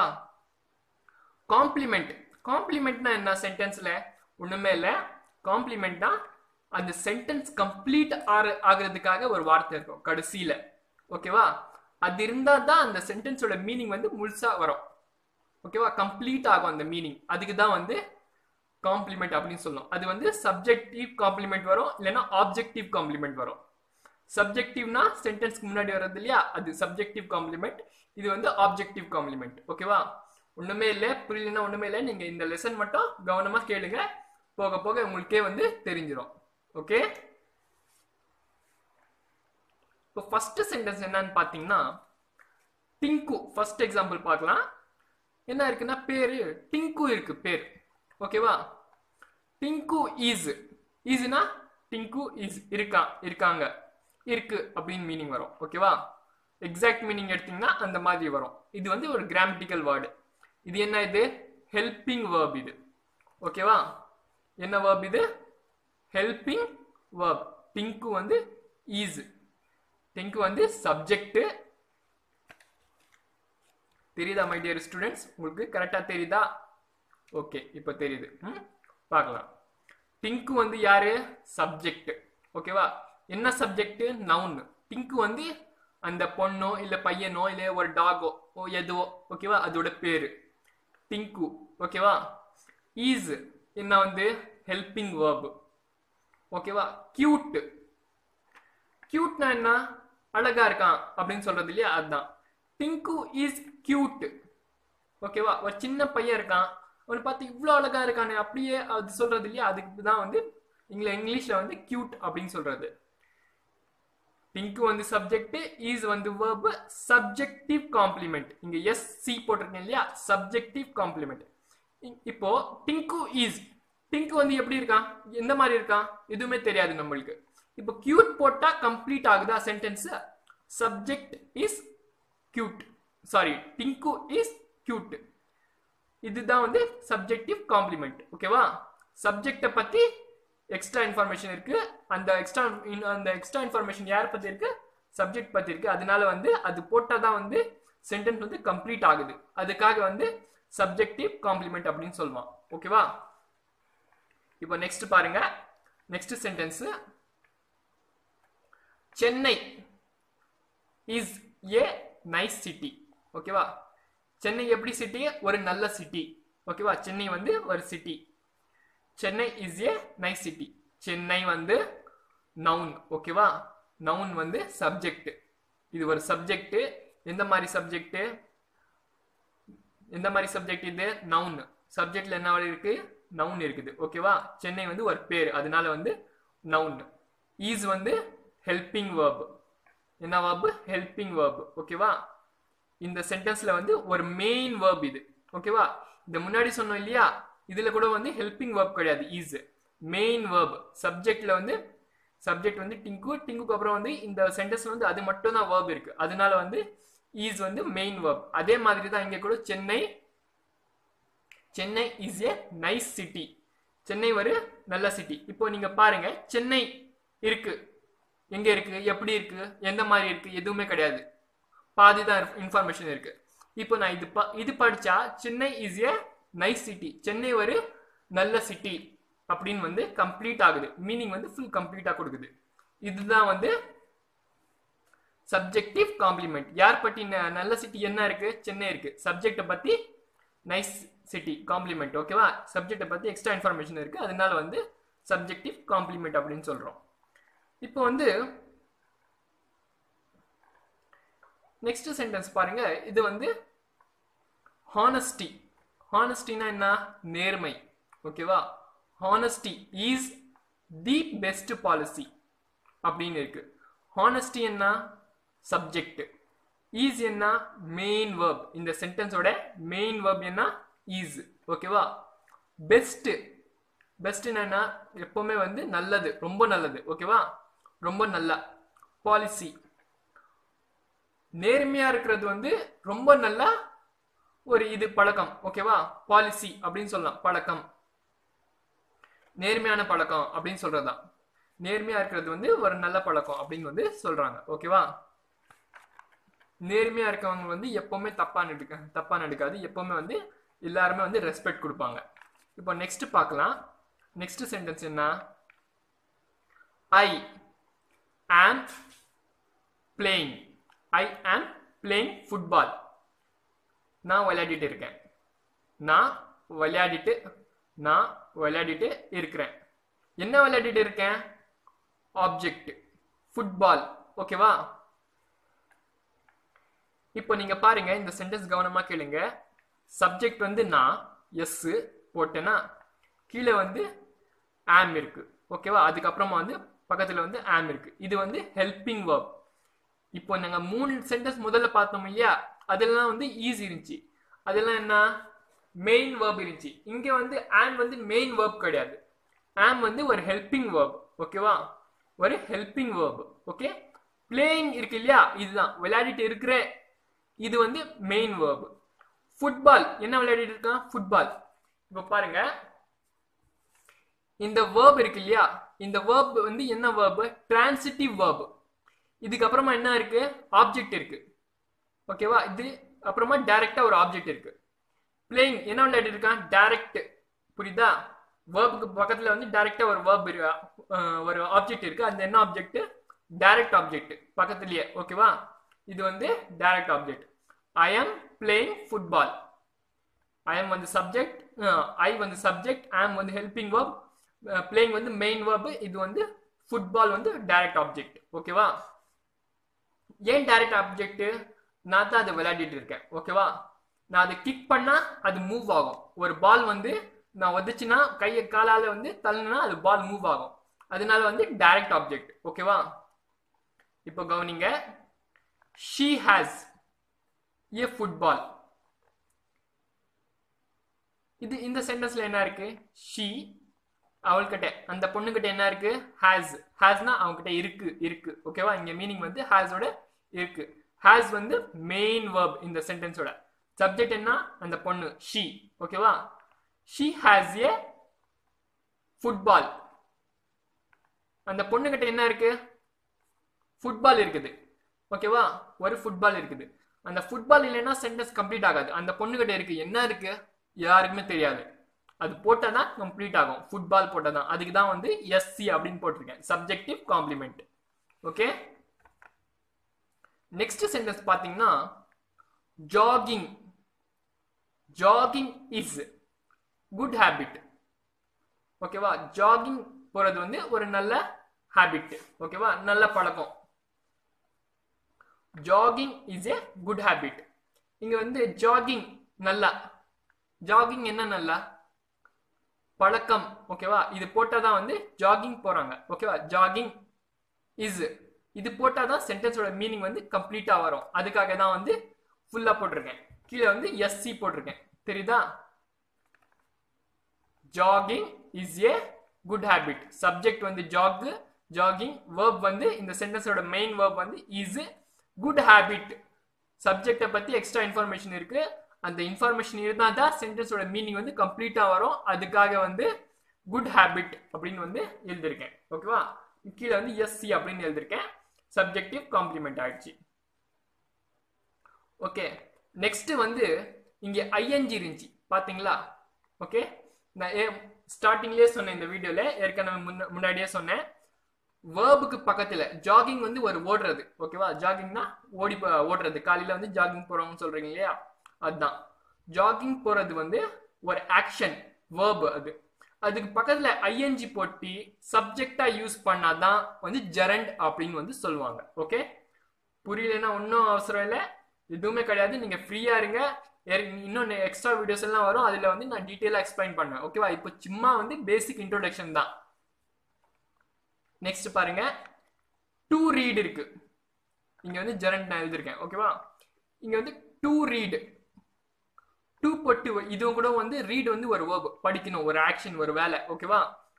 காம்ப்ளிமெண்ட் காம்ப்ளிமெண்ட்னா என்ன சென்டென்ஸ்ல ஒண்ணுமே இல்லை காம்ப்ளிமெண்ட்னா அந்த சென்டென்ஸ் கம்ப்ளீட் ஆகிறதுக்காக ஒரு வார்த்தை இருக்கும் கடைசியில ஓகேவா அது இருந்தா தான் அந்த சென்டென்ஸோட மீனிங் வந்து முழுசா வரும் ஓகேவா கம்ப்ளீட் ஆகும் அந்த மீனிங் அதுக்கு தான் வந்து காம்ப்ளிமெண்ட் அப்படின்னு சொல்லணும் அது வந்து சப்ஜெக்டிவ் காம்ப்ளிமெண்ட் வரும் இல்லைன்னா ஆப்ஜெக்டிவ் காம்ப்ளிமெண்ட் வரும் சப்ஜெக்டிவ்னா சென்டென்ஸ்க்கு முன்னாடி வர்றது இல்லையா அது சப்ஜெக்டிவ் காம்ப்ளிமெண்ட் இது வந்து ஆப்ஜெக்டிவ் காம்ப்ளிமெண்ட் ஓகேவா ஒண்ணுமே இல்லை புரியலன்னா ஒண்ணுமே இல்லை நீங்க இந்த லெசன் மட்டும் கவனமா கேளுங்க போக போக உங்களுக்கே வந்து தெரிஞ்சிடும் ஓகே இப்போ ஃபர்ஸ்ட் சென்டென்ஸ் என்னன்னு பார்த்தீங்கன்னா டிங்கு ஃபர்ஸ்ட் எக்ஸாம்பிள் பார்க்கலாம் என்ன இருக்குன்னா பேரு டிங்கு இருக்கு பேர் ஓகேவா டிங்கு இஸ் ஈஸ்னா டிங்கு இஸ் இருக்கா இருக்காங்க இருக்கு அப்படின்னு மீனிங் வரும் ஓகேவா எக்ஸாக்ட் மீனிங் எடுத்தீங்கன்னா அந்த மாதிரி வரும் இது வந்து ஒரு கிராமட்டிக்கல் வேர்டு இது என்ன இது ஹெல்பிங் வேர்ப் இது ஓகேவா என்ன வேர்ப் இது ஹெல்பிங் வேர்ப் டிங்கு வந்து ஈஸ் டிங்கு வந்து சப்ஜெக்ட் தெரியுதா மை டியர் ஸ்டூடெண்ட்ஸ் உங்களுக்கு கரெக்டா தெரியுதா ஓகே இப்போ தெரியுது ம் பார்க்கலாம் டிங்கு வந்து யாரு சப்ஜெக்ட் ஓகேவா என்ன சப்ஜெக்ட் நவுன் டிங்கு வந்து அந்த பொண்ணோ இல்ல பையனோ இல்ல ஒரு டாகோ ஓ எதுவோ ஓகேவா அதோட பேரு டிங்கு ஓகேவா ஈஸ் என்ன வந்து ஹெல்பிங் வேர்ப் ஓகேவா கியூட் கியூட்னா என்ன அழகா இருக்கான் அப்படின்னு சொல்றது இல்லையா அதுதான் டிங்கு இஸ் கியூட் ஓகேவா ஒரு சின்ன பையன் இருக்கான் அவனை பார்த்து இவ்வளோ அழகா இருக்கானே அப்படியே அது சொல்றது இல்லையா அதுக்கு தான் வந்து இங்கில இங்கிலீஷ்ல வந்து கியூட் அப்படின்னு சொல்றது டிங்கு வந்து சப்ஜெக்ட் இஸ் வந்து verb சப்ஜெக்டிவ் காம்ப்ளிமெண்ட் இங்க எஸ் சி போட்டிருக்கேன் இல்லையா சப்ஜெக்டிவ் காம்ப்ளிமெண்ட் இப்போ டிங்கு இஸ் டிங்கு வந்து எப்படி இருக்கான் எந்த மாதிரி இருக்கான் எதுவுமே தெரியாது நம்மளுக்கு இப்போ கியூட் போட்டா கம்ப்ளீட் ஆகுதா sentence subject is cute sorry Tinku is cute இதுதான் வந்து சப்ஜெக்டிவ் காம்ப்ளிமெண்ட் ஓகேவா சப்ஜெக்டை பத்தி எக்ஸ்ட்ரா இன்ஃபர்மேஷன் இருக்கு அந்த எக்ஸ்ட்ரா அந்த எக்ஸ்ட்ரா இன்ஃபர்மேஷன் யார் பத்தி இருக்கு சப்ஜெக்ட் பத்தி இருக்கு அதனால வந்து அது போட்டால் தான் வந்து சென்டென்ஸ் வந்து கம்ப்ளீட் ஆகுது அதுக்காக வந்து சப்ஜெக்டிவ் காம்ப்ளிமெண்ட் அப்படின்னு சொல்லுவான் ஓகேவா இப்போ நெக்ஸ்ட் பாருங்க next sentence Chennai is a nice city ஓகேவா சென்னை எப்படி சிட்டி ஒரு நல்ல சிட்டி ஓகேவா சென்னை வந்து ஒரு city Chennai is a nice city Chennai வந்து நவுன் ஓகேவா நவுன் வந்து சப்ஜெக்ட் இது ஒரு சப்ஜெக்ட் எந்த மாதிரி சப்ஜெக்ட் எந்த மாதிரி சப்ஜெக்ட் இது நவுன் சப்ஜெக்ட்ல என்ன இருக்கு நவுன் இருக்குது ஓகேவா சென்னை வந்து ஒரு பேர் அதனால வந்து நவுன் ஈஸ் வந்து ஹெல்பிங் வேர்ப் என்ன வேர்ப் ஹெல்பிங் வேர்ப் ஓகேவா இந்த சென்டென்ஸ்ல வந்து ஒரு மெயின் வேர்ப் இது ஓகேவா இந்த முன்னாடி சொன்னோம் இல்லையா இதுல கூட வந்து ஹெல்பிங் வேர்ப் கிடையாது ஈஸ் மெயின் வேர்ப் சப்ஜெக்ட்ல வந்து சப்ஜெக்ட் வந்து டிங்கு டிங்குக்கு அப்புறம் வந்து இந்த சென்டென்ஸ்ல வந்து அது மட்டும் தான் வேர்ப் இருக்கு அதனால வந்து ஈஸ் வந்து மெயின் வேர்ப் அதே மாதிரி தான் இங்க கூட Chennai Chennai is a nice city Chennai ஒரு நல்ல சிட்டி இப்போ நீங்க பாருங்க சென்னை இருக்கு எங்க இருக்கு எப்படி இருக்கு எந்த மாதிரி இருக்கு எதுவுமே கிடையாது பாதி தான் இன்ஃபர்மேஷன் இருக்கு இப்போ நான் இது ப- இது படிச்சா Chennai is a nice city Chennai ஒரு நல்ல சிட்டி அப்படின்னு வந்து கம்ப்ளீட் ஆகுது மீனிங் வந்து ஃபுல் கம்ப்ளீட்டா கொடுக்குது இதுதான் வந்து சப்ஜெக்டிவ் காம்ப்ளிமெண்ட் யார் பத்தி ந- நல்ல சிட்டி என்ன இருக்கு சென்னை இருக்கு சப்ஜெக்டை பத்தி நைஸ் சிட்டி காம்ப்ளிமெண்ட் ஓகேவா சப்ஜெக்டை பத்தி எக்ஸ்ட்ரா இன்ஃபர்மேஷன் இருக்கு அதனால வந்து சப்ஜெக்டிவ் காம்ப்ளிமெண்ட் அப்படின்னு சொல்றோம் இப்போ வந்து நெக்ஸ்ட் சென்டென்ஸ் பாருங்க இது வந்து ஹானஸ்டி ஹானஸ்டினா என்ன நேர்மை ஓகேவா honesty is the best policy அப்படின்னு இருக்கு ஹானஸ்டி என்ன சப்ஜெக்ட் ஈஸ் என்ன மெயின் verb இந்த சென்டென்ஸோட மெயின் verb என்ன ஈஸ் ஓகேவா பெஸ்ட் பெஸ்ட் என்ன எப்பவுமே வந்து நல்லது ரொம்ப நல்லது ஓகேவா ரொம்ப நல்ல பாலிசி நேர்மையா இருக்கிறது வந்து ரொம்ப நல்ல ஒரு இது பழக்கம் ஓகேவா பாலிசி அப்படின்னு சொல்லலாம் பழக்கம் நேர்மையான பழக்கம் அப்படின்னு சொல்றதுதான் நேர்மையா இருக்கிறது வந்து ஒரு நல்ல பழக்கம் அப்படின்னு வந்து சொல்றாங்க ஓகேவா நேர்மையா இருக்கவங்க வந்து எப்பவுமே தப்பா நடிக்க தப்பா நடிக்காது எப்பவுமே வந்து எல்லாருமே வந்து ரெஸ்பெக்ட் கொடுப்பாங்க இப்போ நெக்ஸ்ட் பார்க்கலாம் நெக்ஸ்ட் சென்டென்ஸ் என்ன ஐ ஆம் பிளேயிங் ஐ ஆம் பிளேயிங் ஃபுட்பால் நான் விளையாடிட்டு இருக்கேன் நான் விளையாடிட்டு நான் விளையாடிட்டு இருக்கிறேன் என்ன விளையாடிட்டு இருக்கேன் ஆப்ஜெக்ட் ஃபுட்பால் ஓகேவா இப்போ நீங்க பாருங்க இந்த சென்டென்ஸ் கவனமா கேளுங்க சப்ஜெக்ட் வந்து நான் எஸ் போட்டேன்னா கீழே வந்து ஆம் இருக்கு ஓகேவா அதுக்கப்புறமா வந்து பக்கத்துல வந்து ஆம் இருக்கு இது வந்து ஹெல்பிங் verb இப்போ நாங்க மூணு சென்டென்ஸ் முதல்ல பார்த்தோம் இல்லையா அதெல்லாம் வந்து ஈஸி இருந்துச்சு அதெல்லாம் என்ன மெயின் verb இருந்துச்சு இங்க வந்து ஆம் வந்து மெயின் verb கிடையாது ஆம் வந்து ஒரு ஹெல்பிங் verb ஓகேவா ஒரு ஹெல்பிங் verb ஓகே பிளேயிங் இருக்கு இல்லையா இதுதான் விளையாடிட்டு இருக்கிற இது வந்து மெயின் verb ஃபுட்பால் என்ன விளையாடிட்டு இருக்கான் ஃபுட்பால் இப்போ பாருங்க இந்த verb இருக்கு இல்லையா இந்த verb வந்து என்ன verb transitive verb இதுக்கப்புறமா என்ன இருக்கு ஆப்ஜெக்ட் இருக்கு ஓகேவா இது அப்புறமா டைரக்டா ஒரு ஆப்ஜெக்ட் இருக்கு பிளேயிங் என்ன விளையாடிட்டு இருக்கான் டைரக்ட் புரியுதா வேர்புக்கு பக்கத்துல வந்து டைரக்டா ஒரு வேர்ப் ஒரு ஆப்ஜெக்ட் இருக்கு அந்த என்ன ஆப்ஜெக்ட் டைரக்ட் ஆப்ஜெக்ட் பக்கத்துலயே ஓகேவா இது வந்து direct object I am playing football I am வந்து சப்ஜெக்ட் ஐ வந்து சப்ஜெக்ட் ஆம் வந்து ஹெல்பிங் verb பிளேயிங் வந்து மெயின் verb இது வந்து ஃபுட்பால் வந்து டைரக்ட் ஆப்ஜெக்ட் ஓகேவா ஏன் டைரக்ட் ஆப்ஜெக்ட் நான் தான் அதை விளையாடிட்டு இருக்கேன் ஓகேவா நான் அதை கிக் பண்ணா அது மூவ் ஆகும் ஒரு பால் வந்து நான் உதச்சுன்னா கையை காலால வந்து தள்ளுனா அது பால் மூவ் ஆகும் அதனால வந்து டைரக்ட் ஆப்ஜெக்ட் ஓகேவா இப்போ கவனிங்க ஷீ ஹாஸ் ஏ ஃபுட்பால் இது இந்த சென்டென்ஸ்ல என்ன இருக்கு ஷீ அவள்கிட்ட அந்த பொண்ணுகிட்ட என்ன இருக்கு ஹேஸ் ஹேஸ்னா அவங்ககிட்ட இருக்கு இருக்கு ஓகேவா இங்க மீனிங் வந்து ஹேஸோட இருக்கு ஹேஸ் வந்து மெயின் வேர்ப் இந்த சென்டென்ஸோட சப்ஜெக்ட் என்ன அந்த பொண்ணு ஷீ ஓகேவா ஷீ ஹேஸ் ஏ ஃபுட்பால் அந்த பொண்ணுகிட்ட என்ன இருக்கு ஃபுட்பால் இருக்குது ஓகேவா ஒரு ஃபுட்பால் இருக்குது அந்த ஃபுட்பால் இல்லைன்னா சென்டென்ஸ் கம்ப்ளீட் ஆகாது அந்த பொண்ணுகிட்ட இருக்கு என்ன இருக்கு யாருக்குமே தெரியாது அது போட்டால் தான் கம்ப்ளீட் ஆகும் ஃபுட்பால் போட்டால் தான் அதுக்கு தான் வந்து எஸ்சி அப்படின்னு போட்டிருக்கேன் subjective complement okay next sentence பார்த்தீங்கன்னா jogging jogging is good habit ஓகேவா ஜாகிங் போறது வந்து ஒரு நல்ல ஹேபிட் ஓகேவா நல்ல பழக்கம் jogging is a good habit இங்க வந்து ஜாகிங் நல்லா ஜாகிங் என்ன நல்லா பழக்கம் ஓகேவா இது போட்டாதான் வந்து ஜாகிங் போறாங்க ஓகேவா ஜாகிங் இஸ் இது போட்டாதான் சென்டென்ஸோட மீனிங் வந்து கம்ப்ளீட்டா வரும் அதுக்காக தான் வந்து ஃபுல்லா போட்டிருக்கேன் கீழே வந்து எஸ்சி போட்டிருக்கேன் தெரியுதா jogging is a good habit subject வந்து ஜாக் ஜாகிங் வேர்ப் வந்து இந்த சென்டென்ஸோட மெயின் வேர்ப் வந்து இஸ் குட் ஹேபிட் சப்ஜெக்டை பத்தி எக்ஸ்ட்ரா இன்ஃபர்மேஷன் இருக்கு அந்த இன்ஃபர்மேஷன் இருந்தால் தான் சென்டென்ஸோட மீனிங் வந்து கம்ப்ளீட்டாக வரும் அதுக்காக வந்து குட் ஹேபிட் அப்படின்னு வந்து எழுதியிருக்கேன் ஓகேவா கீழே வந்து எஸ்சி அப்படின்னு எழுதியிருக்கேன் சப்ஜெக்டிவ் காம்ப்ளிமெண்ட் ஆயிடுச்சு ஓகே நெக்ஸ்ட் வந்து இங்கே ஐஎன்ஜி இருந்துச்சு பார்த்தீங்களா ஓகே நான் ஏ ஸ்டார்டிங்லேயே சொன்னேன் இந்த வீடியோவில் ஏற்கனவே முன்ன முன்னாடியே சொன்னேன் வேர்புக்கு பக்கத்தில் ஜாகிங் வந்து ஒரு ஓடுறது ஓகேவா ஜாகிங்னா ஓடி போ- ஓடுறது காலையில் வந்து ஜாகிங் போகிறோம்னு சொல்கிறீங்க இல்லையா அதுதான் ஜாகிங் போகிறது வந்து ஒரு ஆக்ஷன் வேர்ப் அது அதுக்கு பக்கத்தில் ஐஎன்ஜி போட்டி சப்ஜெக்டாக யூஸ் பண்ணாதான் வந்து ஜெரண்ட் அப்படின்னு வந்து சொல்லுவாங்க ஓகே புரியலன்னா ஒன்றும் அவசரம் இல்லை எதுவுமே கிடையாது நீங்கள் ஃப்ரீயாக இருங்க ஏற்- இன்னும் எக்ஸ்ட்ரா வீடியோஸ் எல்லாம் வரும் அதில் வந்து நான் டீட்டெயிலாக எக்ஸ்பிளைன் பண்ணுவேன் ஓகேவா இப்போ சும்மா வந்து பேசிக் இன்ட்ரோடக்ஷன் தான் நெக்ஸ்ட் பாருங்க டு ரீட் இருக்கு இங்க வந்து ஜெரண்ட் நான் எழுதிருக்கேன் ஓகேவா இங்க வந்து டு ரீட் டு பொட்டு இதுவும் கூட வந்து ரீட் வந்து ஒரு வேர்ப் படிக்கணும் ஒரு ஆக்ஷன் ஒரு வேலை ஓகேவா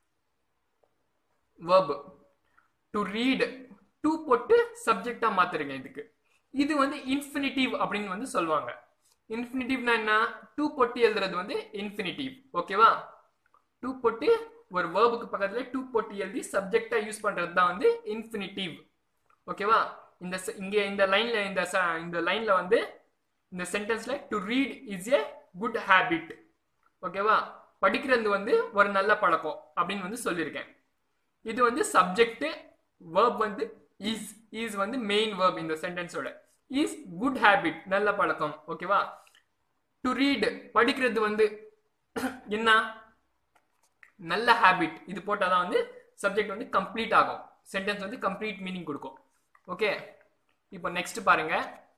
வேர்ப் டு ரீட் டு பொட்டு சப்ஜெக்டா மாத்துறீங்க இதுக்கு இது வந்து இன்ஃபினிட்டிவ் அப்படின்னு வந்து சொல்லுவாங்க இன்ஃபினிட்டிவ்னா என்ன டூ பொட்டு எழுதுறது வந்து இன்ஃபினிட்டிவ் ஓகேவா டூ பொட்டு ஒரு வேர்புக்கு பக்கத்துல டூ பொட்டு எழுதி சப்ஜெக்டா யூஸ் பண்றது தான் வந்து இன்ஃபினிட்டிவ் ஓகேவா இந்த se- இங்க இந்த லைன்ல இந்த ச- இந்த லைன்ல வந்து இந்த சென்டென்ஸ்ல to read is a good habit ஓகேவா படிக்கிறது வந்து ஒரு நல்ல பழக்கம் அப்படின்னு வந்து சொல்லியிருக்கேன் இது வந்து சப்ஜெக்ட் வேர்ப் வந்து இஸ் இஸ் வந்து மெயின் வேர்ப் இந்த சென்டென்ஸோட இஸ் குட் ஹேபிட் நல்ல பழக்கம் ஓகேவா டு ரீட் படிக்கிறது வந்து என்ன நல்ல ஹேபிட் இது போட்டால் தான் வந்து சப்ஜெக்ட் வந்து கம்ப்ளீட் ஆகும் சென்டென்ஸ் வந்து கம்ப்ளீட் மீனிங் கொடுக்கும் ஓகே இப்போ நெக்ஸ்ட் பாருங்க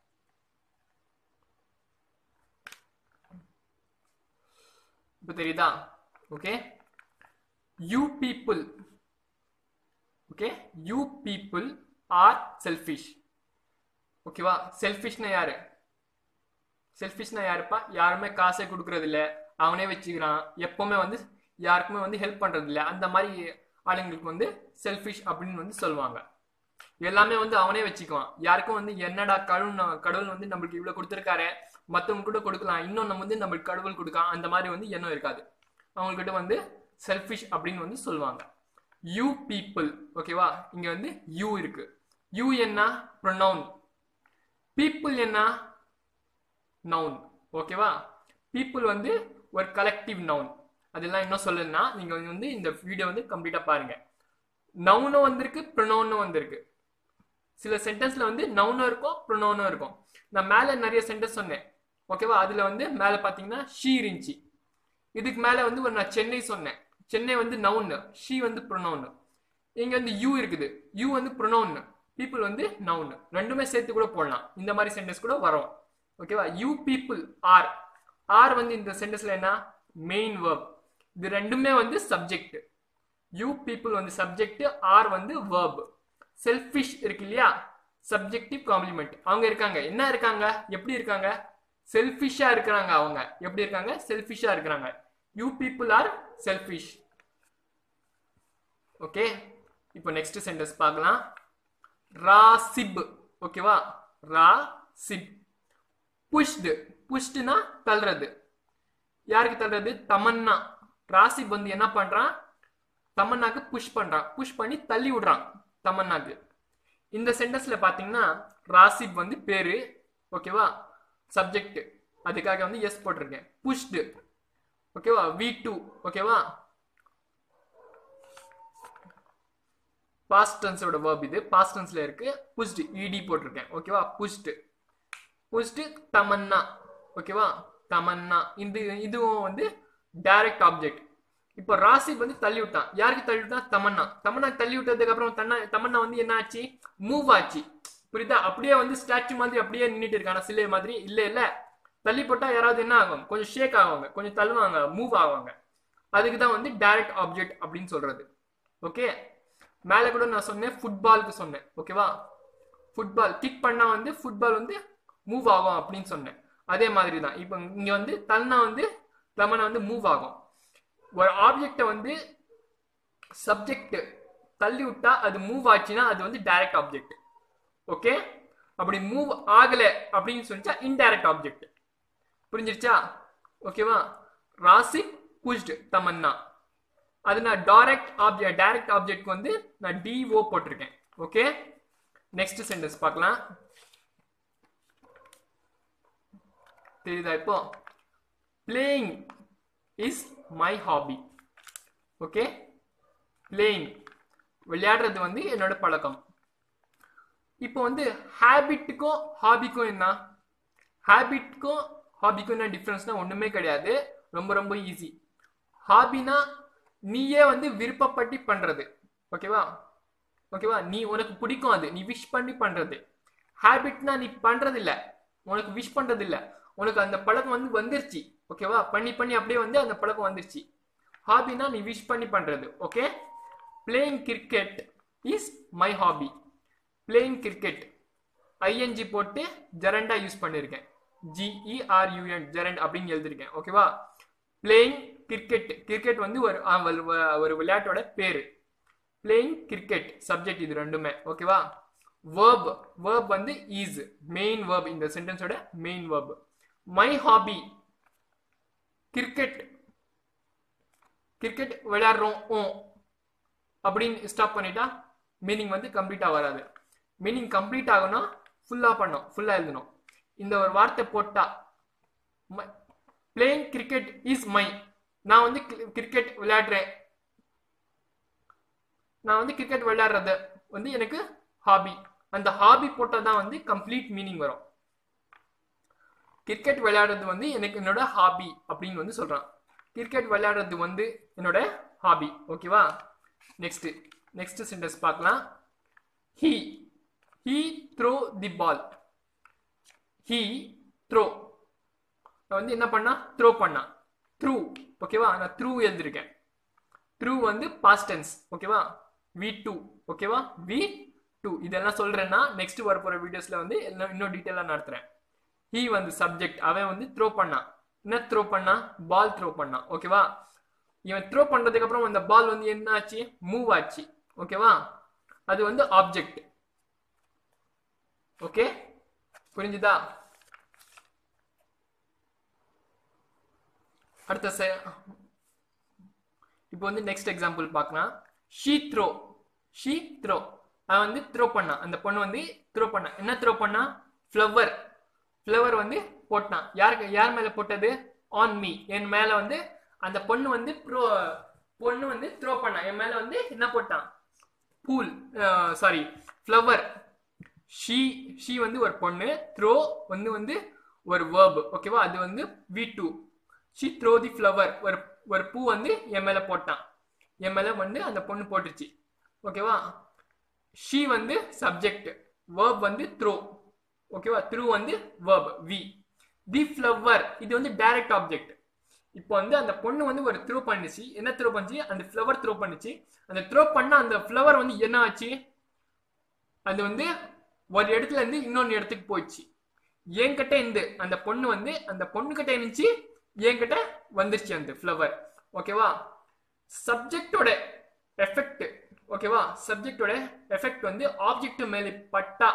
இப்போ தெரியுதா okay you people okay you people are selfish ஓகேவா செல்ஃபிஷ்னா யாரு செல்ஃபிஷ்னா யாருப்பா யாருமே காசே கொடுக்கறது இல்ல அவனே வச்சுக்கிறான் எப்பவுமே வந்து யாருக்குமே வந்து ஹெல்ப் பண்றது இல்ல அந்த மாதிரி ஆளுங்களுக்கு வந்து செல்ஃபிஷ் அப்படின்னு வந்து சொல்லுவாங்க எல்லாமே வந்து அவனே வச்சுக்குவான் யாருக்கும் வந்து என்னடா கடவுள் கடவுள் வந்து நம்மளுக்கு இவ்வளவு கொடுத்துருக்காரு மத்தவங்க கூட கொடுக்கலாம் இன்னும் நம்ம வந்து நம்மளுக்கு கடவுள் கொடுக்கலாம் அந்த மாதிரி வந்து எண்ணம் இருக்காது அவங்கக்கிட்ட வந்து செல்ஃபிஷ் அப்படின்னு வந்து சொல்லுவாங்க யூ பீப்புள் ஓகேவா இங்க வந்து யூ இருக்கு யூ என்ன ப்ரொனவுன் பீப்புள் என்ன நவுன் ஓகேவா பீப்புள் வந்து ஒரு கலெக்டிவ் நவுன் அதெல்லாம் இன்னும் சொல்லணும்னா நீங்க வந்து இந்த வீடியோ வந்து கம்ப்ளீட்டா பாருங்க நவுனும் வந்திருக்கு ப்ரொனவுனும் வந்திருக்கு சில சென்டென்ஸ்ல வந்து நவுனும் இருக்கும் ப்ரொனவுனும் இருக்கும் நான் மேல நிறைய சென்டென்ஸ் சொன்னேன் ஓகேவா அதுல வந்து மேல பாத்தீங்கன்னா ஷீ இருந்துச்சு இதுக்கு மேல வந்து ஒரு நான் சென்னை சொன்னேன் சென்னை வந்து நவுன் ஷீ வந்து ப்ரொனவுன் இங்க வந்து யூ இருக்குது யூ வந்து ப்ரொனவுன் பீப்புள் வந்து நவுன் ரெண்டுமே சேர்த்து கூட போடலாம் இந்த மாதிரி சென்டென்ஸ் கூட வரும் ஓகேவா யூ பீப்புள் ஆர் ஆர் வந்து இந்த சென்டென்ஸ்ல என்ன மெயின் வேர்ப் இது ரெண்டுமே வந்து சப்ஜெக்ட் யூ பீப்புள் வந்து சப்ஜெக்ட் ஆர் வந்து வேர்ப் செல்ஃபிஷ் இருக்கு இல்லையா சப்ஜெக்டிவ் காம்ப்ளிமெண்ட் அவங்க இருக்காங்க என்ன இருக்காங்க எப்படி இருக்காங்க செல்ஃபிஷா இருக்கிறாங்க அவங்க எப்படி இருக்காங்க செல்ஃபிஷா இருக்கிறாங்க you people are selfish okay இப்போ நெக்ஸ்ட் சென்டென்ஸ் பார்க்கலாம் ராசிப் ஓகேவா ரா சிப் புஷ்டு புஷ்டுனா தள்ளுறது யாருக்கு தள்ளுறது தமன்னா ராசிப் வந்து என்ன பண்றான் தமன்னாக்கு புஷ் பண்றான் புஷ் பண்ணி தள்ளி விடுறான் தமன்னாக்கு இந்த சென்டென்ஸ்ல பாத்தீங்கன்னா ராசிப் வந்து பேரு ஓகேவா சப்ஜெக்ட் அதுக்காக வந்து எஸ் போட்டிருக்கேன் புஷ்டு ஓகேவா வி டூ ஓகேவா பாஸ்ட் டென்ஸோட வேர்ப் இது பாஸ்ட் டென்ஸ்ல இருக்கு புஷ்டு இடி போட்டிருக்கேன் ஓகேவா புஷ்டு புஷ்டு தமன்னா ஓகேவா தமன்னா இந்த இதுவும் வந்து டைரக்ட் ஆப்ஜெக்ட் இப்போ ராசிப் வந்து தள்ளி விட்டான் யாருக்கு தள்ளி விட்டான் தமன்னா தமன்னா தள்ளி விட்டதுக்கு அப்புறம் தன்னா தமன்னா வந்து என்ன ஆச்சு மூவ் ஆச்சு புரியுதா அப்படியே வந்து ஸ்டாச்சு மாதிரி அப்படியே நின்றுட்டு இருக்கான சிலை மாதிரி இல்ல இல்ல தள்ளி போட்டா யாராவது என்ன ஆகும் கொஞ்சம் ஷேக் ஆவாங்க கொஞ்சம் தள்ளுவாங்க மூவ் ஆவாங்க அதுக்கு தான் வந்து டைரக்ட் ஆப்ஜெக்ட் அப்படின்னு சொல்றது ஓகே மேல கூட நான் சொன்னேன் ஃபுட்பாலுக்கு சொன்னேன் ஓகேவா ஃபுட்பால் கிக் பண்ணா வந்து ஃபுட்பால் வந்து மூவ் ஆகும் அப்படின்னு சொன்னேன் அதே மாதிரி தான் இப்போ இங்க வந்து தன்னா வந்து தமனா வந்து மூவ் ஆகும் ஒரு ஆப்ஜெக்டை வந்து சப்ஜெக்ட் தள்ளி விட்டா அது மூவ் ஆச்சுன்னா அது வந்து டைரக்ட் ஆப்ஜெக்ட் ஓகே அப்படி மூவ் ஆகல அப்படின்னு சொல்லிச்சா இன்டைரக்ட் ஆப்ஜெக்ட் புரிஞ்சிருச்சா ஓகேவா ராசிக் புஷ்டு தமன்னா அது நான் டைரக்ட் ஆப்ஜெக்ட் டைரக்ட் ஆப்ஜெக்ட் வந்து நான் டிஓ போட்டிருக்கேன் ஓகே நெக்ஸ்ட் சென்டென்ஸ் பார்க்கலாம் தெரியுதா இப்போ playing is my hobby okay playing விளையாடுறது வந்து என்னோட பழக்கம் இப்போ வந்து ஹேபிட்டுக்கும் ஹாபிக்கும் என்ன ஹேபிட்க்கும் ஹாபிக்கும் என்ன டிஃப்ரென்ஸ்னா ஒன்றுமே கிடையாது ரொம்ப ரொம்ப ஈஸி ஹாபினா நீயே வந்து விருப்பப்பட்டு பண்றது ஓகேவா ஓகேவா நீ உனக்கு பிடிக்கும் அது நீ விஷ் பண்ணி பண்றது ஹேபிட்னா நீ பண்றது இல்ல உனக்கு விஷ் பண்றது இல்ல உனக்கு அந்த பழக்கம் வந்து வந்துருச்சு ஓகேவா பண்ணி பண்ணி அப்படியே வந்து அந்த பழக்கம் வந்துருச்சு ஹாபினா நீ விஷ் பண்ணி பண்றது okay playing cricket is my hobby playing cricket ING போட்டு ஜெரண்டா யூஸ் பண்ணியிருக்கேன் ஜிஇஆர்யூஎன் ஜெரண்ட் அப்படின்னு எழுதிருக்கேன் ஓகேவா பிளேயிங் கிரிக்கெட் கிரிக்கெட் வந்து ஒரு ஆ, ஒரு- ஒரு விளையாட்டோட பேரு பிளேயிங் கிரிக்கெட் சப்ஜெக்ட் இது ரெண்டுமே ஓகேவா வேர்ப் வேர்ப் வந்து ஈஸ் மெயின் வேர்ப் இந்த சென்டென்ஸோட main verb my hobby cricket cricket விளையாடுறோம் ஓ அப்படின்னு ஸ்டாப் பண்ணிட்டா மீனிங் வந்து கம்ப்ளீட்டாக வராது மீனிங் கம்ப்ளீட் ஆகணும் ஃபுல்லாக பண்ணணும் ஃபுல்லாக எழுதணும் இந்த ஒரு வார்த்தை போட்டா பிளேயிங் கிரிக்கெட் இஸ் மை நான் வந்து கிரிக்கெட் விளையாடுறேன் நான் வந்து கிரிக்கெட் விளையாடுறது வந்து எனக்கு ஹாபி அந்த ஹாபி போட்டால் தான் வந்து கம்ப்ளீட் மீனிங் வரும் கிரிக்கெட் விளையாடுறது வந்து எனக்கு என்னோட ஹாபி அப்படின்னு வந்து சொல்றான் கிரிக்கெட் விளையாடுறது வந்து என்னோட ஹாபி ஓகேவா நெக்ஸ்ட் நெக்ஸ்ட் சென்டென்ஸ் பார்க்கலாம் he he throw the ball he throw நான் வந்து என்ன பண்ணா த்ரோ பண்ணா த்ரூ ஓகேவா நான் த்ரூ எழுதிருக்கேன் த்ரூ வந்து பாஸ்ட் டென்ஸ் ஓகேவா வி டூ ஓகேவா வி டூ இதெல்லாம் சொல்றேன்னா நெக்ஸ்ட் வர போற வீடியோஸ்ல வந்து எல்லாம் இன்னும் டீட்டெயிலாக நடத்துறேன் ஹீ வந்து சப்ஜெக்ட் அவன் வந்து த்ரோ பண்ணான் என்ன த்ரோ பண்ணா பால் த்ரோ பண்ணான் ஓகேவா இவன் த்ரோ பண்றதுக்கு அப்புறம் அந்த பால் வந்து என்ன ஆச்சு மூவ் ஆச்சு ஓகேவா அது வந்து ஆப்ஜெக்ட் ஓகே புரிஞ்சுதா அடுத்த செ இப்போ வந்து நெக்ஸ்ட் எக்ஸாம்பிள் பார்க்கலாம் ஷீ த்ரோ ஷீ த்ரோ அவன் வந்து த்ரோ பண்ணான் அந்த பொண்ணு வந்து த்ரோ பண்ணா என்ன த்ரோ பண்ணா ஃப்ளவர் ஃப்ளவர் வந்து போட்டான் யாருக்கு யார் மேல போட்டது ஆன் மீ என் மேல வந்து அந்த பொண்ணு வந்து ப்ரோ பொண்ணு வந்து த்ரோ பண்ணா என் மேல வந்து என்ன போட்டான் பூல் சாரி ஃப்ளவர் ஷீ ஷீ வந்து ஒரு பொண்ணு த்ரோ வந்து வந்து ஒரு வேர்ப் ஓகேவா அது வந்து V two she throw the flower ஒரு ஒரு பூ வந்து என் மேல போட்டான் என் மேல வந்து அந்த பொண்ணு போட்டுச்சு ஓகேவா ஷீ வந்து சப்ஜெக்ட் வேர்ப் வந்து த்ரோ ஓகேவா த்ரூ வந்து வேர்ப் வி தி ஃப்ளவர் இது வந்து டைரக்ட் ஆப்ஜெக்ட் இப்போ வந்து அந்த பொண்ணு வந்து ஒரு த்ரோ பண்ணுச்சு என்ன த்ரோ பண்ணுச்சு அந்த ஃப்ளவர் த்ரோ பண்ணுச்சு அந்த த்ரோ பண்ண அந்த ஃப்ளவர் வந்து என்ன ஆச்சு அது வந்து ஒரு இடத்துல இருந்து இன்னொன்று இடத்துக்கு போயிடுச்சு என்கிட்ட இருந்து அந்த பொண்ணு வந்து அந்த பொண்ணு கிட்ட இருந்துச்சு என்கிட்ட வந்துருச்சு அந்த ஃப்ளவர் ஓகேவா சப்ஜெக்டோட எஃபெக்ட் ஓகேவா சப்ஜெக்டோட எஃபெக்ட் வந்து ஆப்ஜெக்ட் மேலே பட்டா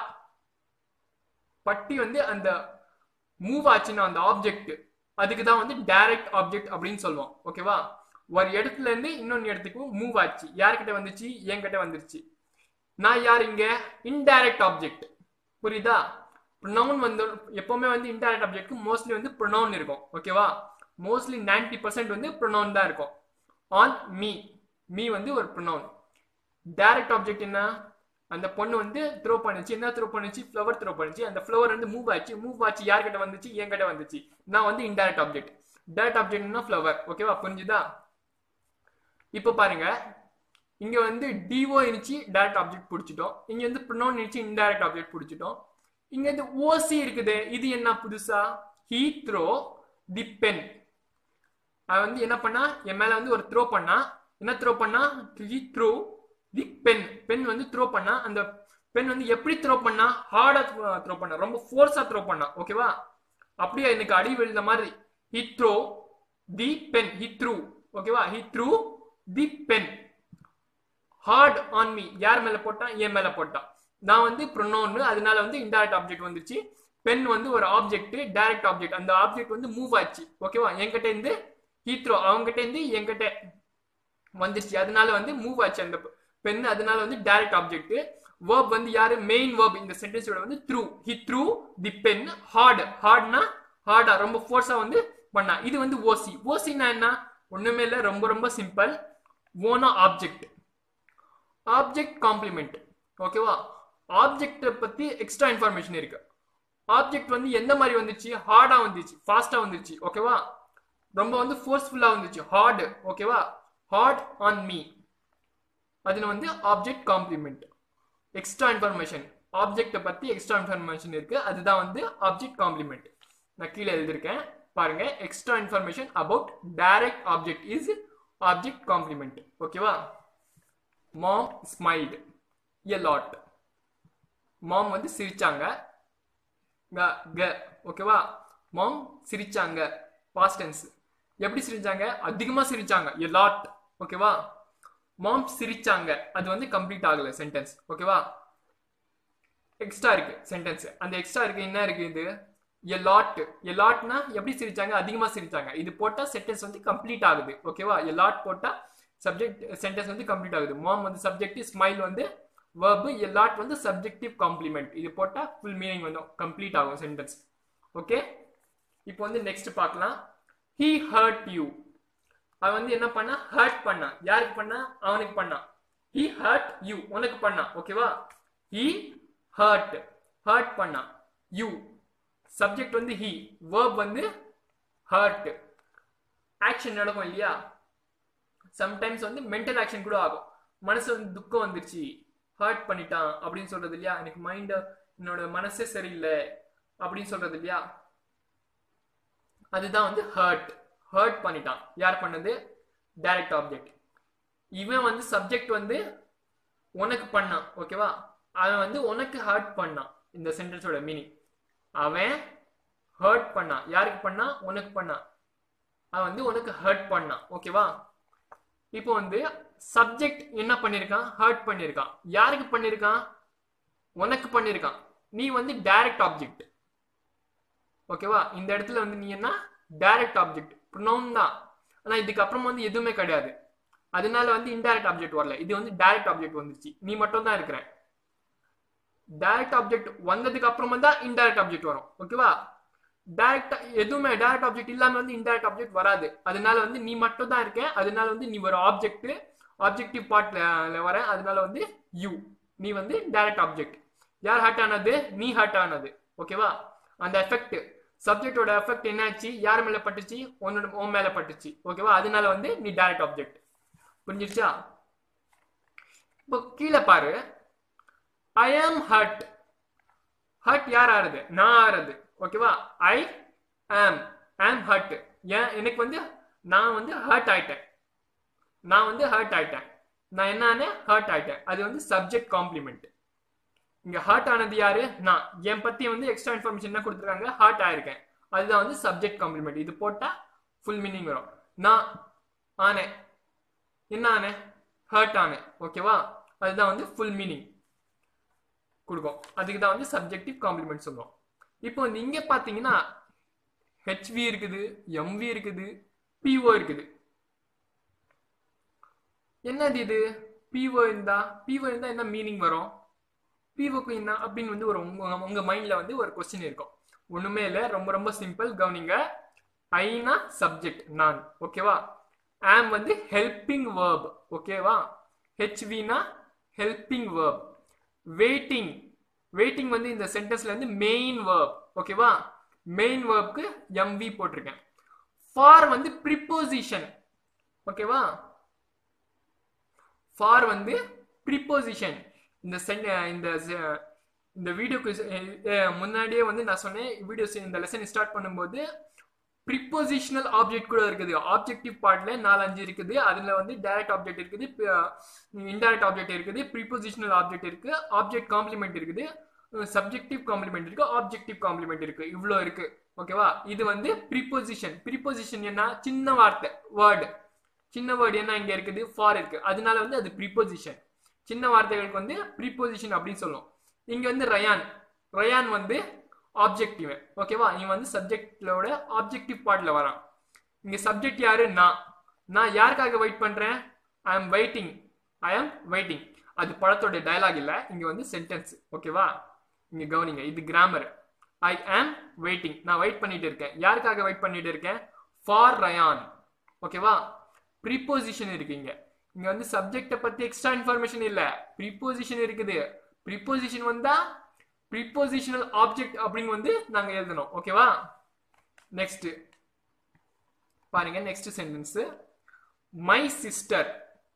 பட்டி வந்து அந்த மூவ் ஆச்சுன்னா அந்த ஆப்ஜெக்ட் அதுக்கு தான் வந்து டைரக்ட் ஆப்ஜெக்ட் அப்படின்னு சொல்லுவோம் ஓகேவா ஒரு இடத்துல இருந்து இன்னொன்று இடத்துக்கு மூவ் ஆச்சு யார்கிட்ட வந்துச்சு என்கிட்ட வந்துருச்சு நான் யார் இங்க இன்டைரக்ட் ஆப்ஜெக்ட் புரியுதா ப்ரொனவுன் வந்து எப்பவுமே வந்து இன்டைரக்ட் ஆப்ஜெக்ட்க்கு மோஸ்ட்லி வந்து ப்ரொனவுன் இருக்கும் ஓகேவா மோஸ்ட்லி நைன்டி பர்சன்ட் வந்து ப்ரொனவுன் தான் இருக்கும் ஆன் மீ மீ வந்து ஒரு ப்ரொனவுன் டைரக்ட் ஆப்ஜெக்ட் என்ன அந்த பொண்ணு வந்து த்ரோ பண்ணுச்சு என்ன த்ரோ பண்ணுச்சு ஃப்ளவர் த்ரோ பண்ணுச்சு அந்த ஃப்ளவர் வந்து மூவ் ஆச்சு மூவ் ஆச்சு யார்கிட்ட வந்துச்சு என்கிட்ட வந்துச்சு நான் வந்து இன்டைரக்ட் ஆப்ஜெக்ட் டைரக்ட் ஆப்ஜெக்ட்னா ஃப்ளவர் ஓகேவா புரிஞ்சுதா இப்போ பாருங்க இங்க வந்து டிஓ இருந்துச்சு டைரக்ட் ஆப்ஜெக்ட் பிடிச்சிட்டோம் இங்க வந்து ப்ரொனவுன் இருந்துச்சு இன்டைரக்ட் ஆப்ஜெக்ட் பிடிச்சிட்டோம் இங்க வந்து ஓசி இருக்குது இது என்ன புதுசா ஹீ த்ரோ தி பென் அவன் வந்து என்ன பண்ணா என் மேல வந்து ஒரு த்ரோ பண்ணா என்ன த்ரோ பண்ணா he throw the pen pen வந்து த்ரோ பண்ணா அந்த பென் வந்து எப்படி த்ரோ பண்ணா ஹார்டா த்ரோ பண்ணா ரொம்ப ஃபோர்ஸா த்ரோ பண்ணா ஓகேவா அப்படியே எனக்கு அடி விழுந்த மாதிரி he throw the pen he threw ஓகேவா he threw the pen hard on me யார் மேல போட்டான் என் மேல போட்டான் நான் வந்து ப்ரொனோன் அதனால வந்து இன்டைரக்ட் ஆப்ஜெக்ட் வந்துச்சு பென் வந்து ஒரு ஆப்ஜெக்ட் டைரக்ட் ஆப்ஜெக்ட் அந்த ஆப்ஜெக்ட் வந்து மூவ் ஆச்சு ஓகேவா என்கிட்ட இருந்து ஹீத்ரோ அவங்ககிட்ட இருந்து என்கிட்ட வந்துருச்சு அதனால வந்து மூவ் ஆச்சு அந்த பென் அதனால வந்து டைரக்ட் ஆப்ஜெக்ட் வேர்ப் வந்து யாரு மெயின் வேர்ப் இந்த சென்டென்ஸோட வந்து threw he threw the pen hard ஹார்ட்னா ஹார்டா ரொம்ப ஃபோர்ஸா வந்து பண்ணா இது வந்து ஓசி ஓசினா என்ன ஒண்ணுமே இல்லை ரொம்ப ரொம்ப சிம்பிள் ஓனா ஆப்ஜெக்ட் ஆப்ஜெக்ட் காம்ப்ளிமெண்ட் ஓகேவா ஆப்ஜெக்ட் பத்தி எக்ஸ்ட்ரா இன்ஃபர்மேஷன் இருக்கு ஆப்ஜெக்ட் வந்து எந்த மாதிரி வந்துச்சு ஹார்டா வந்துச்சு ஃபாஸ்டா வந்துச்சு ஓகேவா ரொம்ப வந்து ஃபோர்ஸ்ஃபுல்லா வந்துச்சு ஹார்டு ஓகேவா ஹார்ட் ஆன் மீ அதுல வந்து ஆப்ஜெக்ட் காம்ப்ளிமெண்ட் எக்ஸ்ட்ரா இன்ஃபர்மேஷன் ஆப்ஜெக்ட்டை பத்தி எக்ஸ்ட்ரா இன்ஃபர்மேஷன் இருக்கு அதுதான் வந்து ஆப்ஜெக்ட் காம்ப்ளிமெண்ட் நான் கீழே எழுதியிருக்கேன் பாருங்க extra information about direct object is object complement ஓகேவா மாம் ஸ்மைல்டு எ லாட் மாம் வந்து சிரிச்சாங்க க க ஓகேவா மாம் சிரிச்சாங்க பாஸ்ட் டென்ஸ் எப்படி சிரிச்சாங்க அதிகமா சிரிச்சாங்க எ லாட் ஓகேவா மாம் சிரிச்சாங்க அது வந்து கம்ப்ளீட் ஆகல சென்டென்ஸ் ஓகேவா எக்ஸ்ட்ரா இருக்கு சென்டென்ஸ் அந்த எக்ஸ்ட்ரா இருக்கு என்ன இருக்கு இது எ லாட் எ லாட்னா எப்படி சிரிச்சாங்க அதிகமா சிரிச்சாங்க இது போட்டா சென்டென்ஸ் வந்து கம்ப்ளீட் ஆகுது ஓகேவா எ லாட் போட்டா சப்ஜெக்ட் சென்டென்ஸ் வந்து கம்ப்ளீட் ஆகுது மாம் வந்து சப்ஜெக்டிவ் ஸ்மைல் வந்து வேர்பு எ லாட் வந்து சப்ஜெக்டிவ் காம்ப்ளிமெண்ட் இது போட்டா ஃபுல் மீனிங் வந்து கம்ப்ளீட் ஆகும் சென்டென்ஸ் ஓகே இப்போ வந்து நெக்ஸ்ட் பார்க்கலாம் ஹீ ஹர்ட் யூ அவன் வந்து என்ன பண்ணா ஹர்ட் பண்ணா யாருக்கு பண்ணா அவனுக்கு பண்ணா ஹீ ஹர்ட் யூ உனக்கு பண்ணா ஓகேவா ஹீ ஹர்ட் ஹர்ட் பண்ணா யூ சப்ஜெக்ட் வந்து ஹீ வேர்ப் வந்து ஹர்ட் ஆக்ஷன் நடக்கும் இல்லையா சம்டைம்ஸ் வந்து மென்டல் ஆக்ஷன் கூட ஆகும் மனசு வந்து துக்கம் வந்துருச்சு ஹர்ட் பண்ணிட்டான் அப்படின்னு சொல்றது இல்லையா எனக்கு மைண்ட் என்னோட மனசே சரியில்லை அப்படின்னு சொல்றது இல்லையா அதுதான் வந்து ஹர்ட் ஹர்ட் பண்ணிட்டான் யார் பண்ணது டைரக்ட் ஆப்ஜெக்ட் இவன் வந்து சப்ஜெக்ட் வந்து உனக்கு பண்ணான் ஓகேவா அவன் வந்து உனக்கு ஹர்ட் பண்ணான் இந்த சென்டென்ஸோட மீனிங் அவன் ஹர்ட் பண்ணான் யாருக்கு பண்ணா உனக்கு பண்ணான் அவன் வந்து உனக்கு ஹர்ட் பண்ணான் ஓகேவா இப்போ வந்து சப்ஜெக்ட் என்ன பண்ணிருக்கான் ஹர்ட் பண்ணிருக்கான் யாருக்கு பண்ணிருக்கான் உனக்கு பண்ணிருக்கான் நீ வந்து டைரக்ட் ஆப்ஜெக்ட் ஓகேவா இந்த இடத்துல வந்து நீ என்ன டைரக்ட் ஆப்ஜெக்ட் ப்ரொனவுன் தான் ஆனா இதுக்கு அப்புறம் வந்து எதுவுமே கிடையாது அதனால வந்து இன்டைரக்ட் ஆப்ஜெக்ட் வரல இது வந்து டைரக்ட் ஆப்ஜெக்ட் வந்துச்சு நீ மட்டும் தான் இருக்கிற டைரக்ட் ஆப்ஜெக்ட் வந்ததுக்கு அப்புறமா தான் இன்டைரக்ட் ஆப்ஜெக்ட் வரும் ஓகேவா டைரக்ட் எதுவுமே டைரக்ட் ஆப்ஜெக்ட் இல்லாம வந்து இன்டைரக்ட் ஆப்ஜெக்ட் வராது அதனால வந்து நீ மட்டும் தான் இருக்க அதனால வந்து நீ ஒரு ஆப்ஜெக்ட் ஆப்ஜெக்டிவ் பார்ட்ல வர அதனால வந்து யூ நீ வந்து டைரக்ட் ஆப்ஜெக்ட் யார் ஹர்ட் ஆனது நீ ஹர்ட் ஆனது ஓகேவா அந்த எஃபெக்ட் சப்ஜெக்டோட எஃபெக்ட் என்னாச்சு யார் மேல பட்டுச்சு உன்னோட உன் மேல பட்டுச்சு ஓகேவா அதனால வந்து நீ டைரக்ட் ஆப்ஜெக்ட் புரிஞ்சிருச்சா இப்போ கீழே பாரு ஐ ஆம் ஹர்ட் ஹர்ட் யார் ஆறுது நான் ஆறுது ஓகேவா ஐ ஆம் ஆம் ஹர்ட் ஏன் எனக்கு வந்து நான் வந்து ஹர்ட் ஆயிட்டேன் நான் வந்து ஹர்ட் ஆயிட்டேன் நான் என்னன்னு ஹர்ட் ஆயிட்டேன் அது வந்து சப்ஜெக்ட் காம்ப்ளிமெண்ட் இங்க ஹர்ட் ஆனது யாரு நான் என் பத்தி வந்து எக்ஸ்ட்ரா இன்ஃபர்மேஷன் என்ன கொடுத்துருக்காங்க ஹர்ட் ஆயிருக்கேன் அதுதான் வந்து சப்ஜெக்ட் காம்ப்ளிமெண்ட் இது போட்டா ஃபுல் மீனிங் வரும் நான் ஆனேன் என்ன ஆனேன் ஹர்ட் ஆனேன் ஓகேவா அதுதான் வந்து ஃபுல் மீனிங் கொடுக்கும் அதுக்கு தான் வந்து சப்ஜெக்டிவ் காம்ப்ளிமெண்ட் சொல்லுவோம் இப்போ வந்து இங்க பாத்தீங்கன்னா ஹெச்வி இருக்குது எம்வி இருக்குது பிஓ இருக்குது என்னது இது பிஓ இருந்தா பிஓ இருந்தா என்ன மீனிங் வரும் பிஓக்கு என்ன அப்படின்னு வந்து ஒரு உங்க உங்க மைண்ட்ல வந்து ஒரு கொஸ்டின் இருக்கும் ஒண்ணுமே இல்ல ரொம்ப ரொம்ப சிம்பிள் கவனிங்க ஐனா சப்ஜெக்ட் நான் ஓகேவா ஆம் வந்து ஹெல்பிங் வேர்ப் ஓகேவா ஹெச்வினா ஹெல்பிங் வேர்ப் வெயிட்டிங் வெயிட்டிங் வந்து இந்த சென்டென்ஸ்ல வந்து மெயின் வேர்ப் ஓகேவா மெயின் வேர்ப்க்கு எம்வி போட்டிருக்கேன் ஃபார் வந்து ப்ரிப்போசிஷன் ஓகேவா ஃபார் வந்து ப்ரிப்போசிஷன் இந்த சென் இந்த செ- இந்த வீடியோக்கு முன்னாடியே வந்து நான் சொன்னேன் வீடியோஸ் இந்த லெசன் ஸ்டார்ட் பண்ணும்போது ப்ரிப்போசிஷனல் ஆப்ஜெக்ட் கூட இருக்குது ஆப்ஜெக்டிவ் பார்ட்ல நாலு அஞ்சு இருக்குது அதுல வந்து டைரக்ட் ஆப்ஜெக்ட் இருக்குது இன்டைரக்ட் ஆப்ஜெக்ட் இருக்குது ப்ரிப்போசிஷனல் ஆப்ஜெக்ட் இருக்கு ஆப்ஜெக்ட் காம்ப்ளிமெண்ட் இருக்குது சப்ஜெக்டிவ் காம்ப்ளிமெண்ட் இருக்கு ஆப்ஜெக்டிவ் காம்ப்ளிமெண்ட் இருக்கு இவ்வளோ இருக்கு ஓகேவா இது வந்து ப்ரிப்போசிஷன் ப்ரிப்போசிஷன் என்ன சின்ன வார்த்தை வேர்டு சின்ன வேர்டு என்ன இங்க இருக்குது ஃபார் இருக்கு அதனால வந்து அது ப்ரிப்போசிஷன் சின்ன வார்த்தைகளுக்கு வந்து ப்ரிப்போசிஷன் அப்படின்னு சொல்லுவோம் இங்க வந்து ரயான் ரயான் வந்து ஆப்ஜெக்டிவ் ஓகேவா இவன் வந்து சப்ஜெக்டோட ஆப்ஜெக்டிவ் பார்ட்ல வரான் இங்க சப்ஜெக்ட் யாரு நான் நான் யாருக்காக வெயிட் பண்றேன் ஐ am waiting I am waiting அது படத்தோட டயலாக் இல்ல இங்க வந்து சென்டென்ஸ் ஓகேவா இங்க கவனிங்க இது கிராமர் ஐ ஆம் வெயிட்டிங் நான் வெயிட் பண்ணிட்டு இருக்கேன் யாருக்காக வெயிட் பண்ணிட்டு இருக்கேன் ஃபார் ரயான் ஓகேவா ப்ரிப்போசிஷன் இருக்கு இங்க இங்க வந்து சப்ஜெக்ட பத்தி எக்ஸ்ட்ரா இன்ஃபர்மேஷன் இல்ல ப்ரிப்போசிஷன் இருக்குது ப்ரிப்போசிஷன் வந்தா ப்ரிப்போசிஷனல் ஆப்ஜெக்ட் அப்படின்னு வந்து நாங்க எழுதணும் ஓகேவா நெக்ஸ்ட் பாருங்க next sentence my sister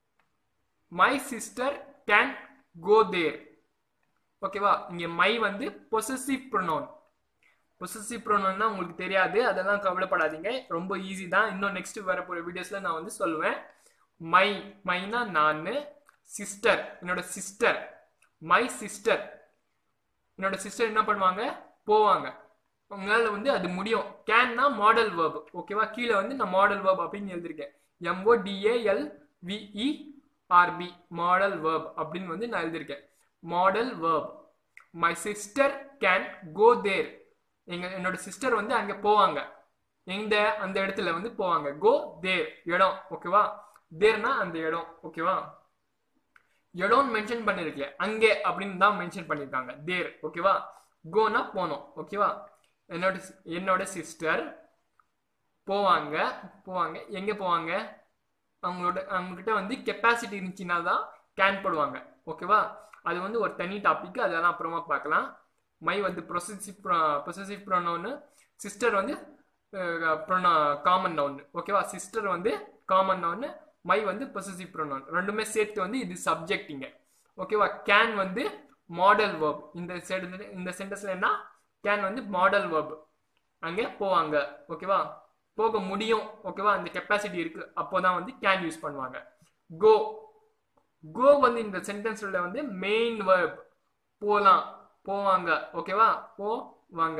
my sister can go there ஓகேவா இங்க மை வந்து பொசசிவ் ப்ரொனவுன் பொசசிவ் ப்ரொனவுன்னா உங்களுக்கு தெரியாது அதெல்லாம் கவலைப்படாதீங்க ரொம்ப ஈஸி தான் இன்னும் நெக்ஸ்ட் வரப்போற வீடியோஸ்ல நான் வந்து சொல்லுவேன் மை மைனா நான் சிஸ்டர் என்னோட சிஸ்டர் மை சிஸ்டர் என்னோட சிஸ்டர் என்ன பண்ணுவாங்க போவாங்க உங்களால வந்து அது முடியும் கேன்னா மாடல் வேர்ப் ஓகேவா கீழே வந்து நான் மாடல் வேர்ப் அப்படின்னு எழுதிருக்கேன் MO DAL VE RB modal verb அப்படின்னு வந்து நான் எழுதிருக்கேன் modal verb my sister can go there எங்க என்னோட சிஸ்டர் வந்து அங்க போவாங்க எந்த அந்த இடத்துல வந்து போவாங்க கோ தேர் இடம் ஓகேவா தேர்னா அந்த இடம் ஓகேவா இடம்னு மென்ஷன் பண்ணிருக்கல அங்கே அப்படின்னு தான் மென்ஷன் பண்ணிருக்காங்க தேர் ஓகேவா கோனா போனோம் ஓகேவா என்னோட என்னோட சிஸ்டர் போவாங்க போவாங்க எங்க போவாங்க அவங்களோட அவங்ககிட்ட வந்து கெப்பாசிட்டி இருந்துச்சுன்னா தான் கேன் போடுவாங்க ஓகேவா அது வந்து ஒரு தனி டாபிக் அதெல்லாம் அப்புறமா பார்க்கலாம் மை வந்து ப்ரொசசிவ் ப்ரொசசிவ் ப்ரோனோன்னு சிஸ்டர் வந்து காமன் நவுன் ஓகேவா சிஸ்டர் வந்து காமன் நவுன் மை வந்து பொசசிவ் ப்ரோனவுன் ரெண்டுமே சேர்த்து வந்து இது சப்ஜெக்ட் இங்க ஓகேவா கேன் வந்து மாடல் வேர்ப் இந்த sentence- இந்த சென்டென்ஸ்ல என்ன கேன் வந்து மாடல் வேர்ப் அங்க போவாங்க ஓகேவா போக முடியும் ஓகேவா அந்த கெப்பாசிட்டி இருக்கு அப்போதான் வந்து கேன் யூஸ் பண்ணுவாங்க கோ கோ வந்து இந்த சென்டென்ஸ்ல வந்து மெயின் வேர்ப் போலாம் போவாங்க ஓகேவா போவாங்க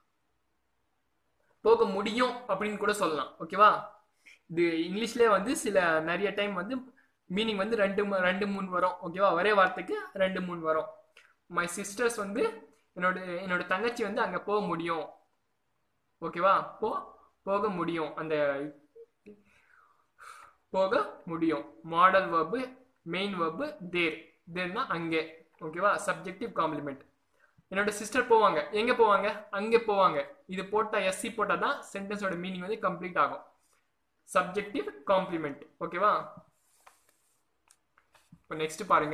போக முடியும் அப்படின்னு கூட சொல்லலாம் ஓகேவா இது இங்கிலீஷ்லேயே வந்து சில நிறைய டைம் வந்து மீனிங் வந்து ரெண்டு மு- ரெண்டு மூணு வரும் ஓகேவா ஒரே வார்த்தைக்கு ரெண்டு மூணு வரும் மை சிஸ்டர்ஸ் வந்து என்னோட என்னோட தங்கச்சி வந்து அங்கே போக முடியும் ஓகேவா போ போக முடியும் அந்த போக முடியும் modal verb main verb there தேர்னா அங்கே ஓகேவா சப்ஜெக்டிவ் காம்ப்ளிமெண்ட் என்னோட சிஸ்டர் போவாங்க எங்க போவாங்க அங்கே போவாங்க இது போட்டா எஸ்சி போட்டா தான் சென்டென்ஸோட மீனிங் வந்து கம்ப்ளீட் ஆகும் சப்ஜெக்டிவ் காம்ப்ளிமெண்ட் ஓகேவா இப்போ நெக்ஸ்ட் பாருங்க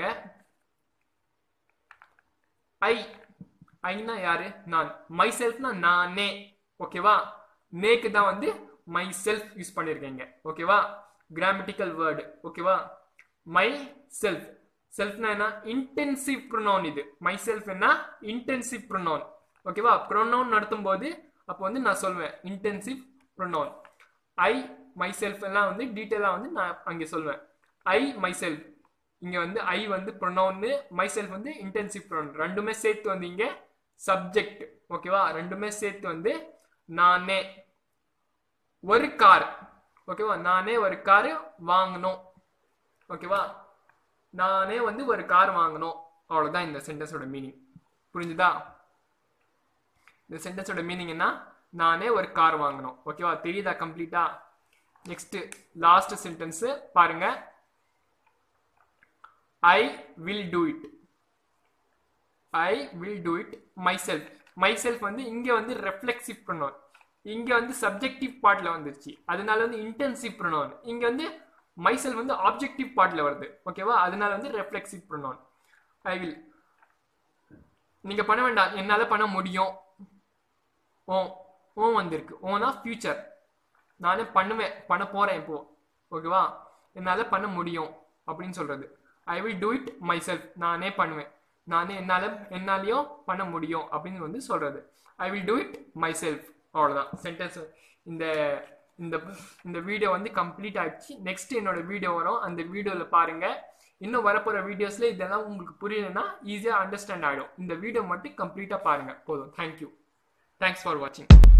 ஐ ஐனா யாரு நான் மை செல்ஃப்னா நானே ஓகேவா நேக்கு தான் வந்து மை செல்ஃப் யூஸ் பண்ணிருக்கீங்க ஓகேவா கிராமட்டிக்கல் வேர்டு ஓகேவா மை செல்ஃப் செல்ஃப்னா என்ன இன்டென்சிவ் ப்ரொனவுன் இது மை செல்ஃப் என்ன இன்டென்சிவ் ப்ரொனவுன் ஓகேவா ப்ரொனவுன் நடத்தும் போது அப்போ வந்து நான் சொல்லுவேன் intensive pronoun I myself எல்லாம் வந்து டீட்டெயிலாக வந்து நான் அங்கே சொல்லுவேன் ஐ மை செல்ஃப் இங்கே வந்து ஐ வந்து ப்ரொனவுன்னு மை செல்ஃப் வந்து இன்டென்சிவ் ப்ரொனவுன் ரெண்டுமே சேர்த்து வந்து இங்கே சப்ஜெக்ட் ஓகேவா ரெண்டுமே சேர்த்து வந்து நானே ஒரு கார் ஓகேவா நானே ஒரு கார் வாங்கணும் ஓகேவா நானே வந்து ஒரு கார் வாங்கணும் அவ்வளோதான் இந்த சென்டென்ஸோட மீனிங் புரிஞ்சுதா இந்த சென்டென்ஸோட மீனிங் என்ன நானே ஒரு கார் வாங்கணும் ஓகேவா தெரியுதா கம்ப்ளீட்டா நெக்ஸ்ட் லாஸ்ட் சென்டென்ஸ் பாருங்க I will do it I will do it myself myself வந்து இங்க வந்து ரெஃப்ளெக்சிவ் ப்ரொனவுன் இங்க வந்து சப்ஜெக்டிவ் பார்ட்ல வந்துருச்சு அதனால வந்து இன்டென்சிவ் ப்ரொனவுன் இங்க வந்து மை செல்ஃப் வந்து ஆப்ஜெக்டிவ் பார்ட்ல வருது ஓகேவா அதனால வந்து ரெஃப்ளெக்சிவ் ப்ரொனவுன் ஐ வில் நீங்க பண்ண வேண்டாம் என்னால பண்ண முடியும் ஓ ஓ வந்திருக்கு ஓனா ஃபியூச்சர் நானே பண்ணுவேன் பண்ண போறேன் இப்போ ஓகேவா என்னால பண்ண முடியும் அப்படின்னு சொல்றது I will do it myself நானே பண்ணுவேன் நானே என்னால என்னாலையும் பண்ண முடியும் அப்படின்னு வந்து சொல்றது I will do it myself அவ்வளோதான் சென்டென்ஸ் இந்த இந்த இந்த வீடியோ வந்து கம்ப்ளீட் ஆயிடுச்சு நெக்ஸ்ட் என்னோட வீடியோ வரும் அந்த வீடியோவில் பாருங்க இன்னும் வரப்போகிற வீடியோஸில் இதெல்லாம் உங்களுக்கு புரியலன்னா ஈஸியாக அண்டர்ஸ்டாண்ட் ஆகிடும் இந்த வீடியோ மட்டும் கம்ப்ளீட்டாக பாருங்க போதும் தேங்க்யூ தேங்க்ஸ் ஃபார் வாட்சிங்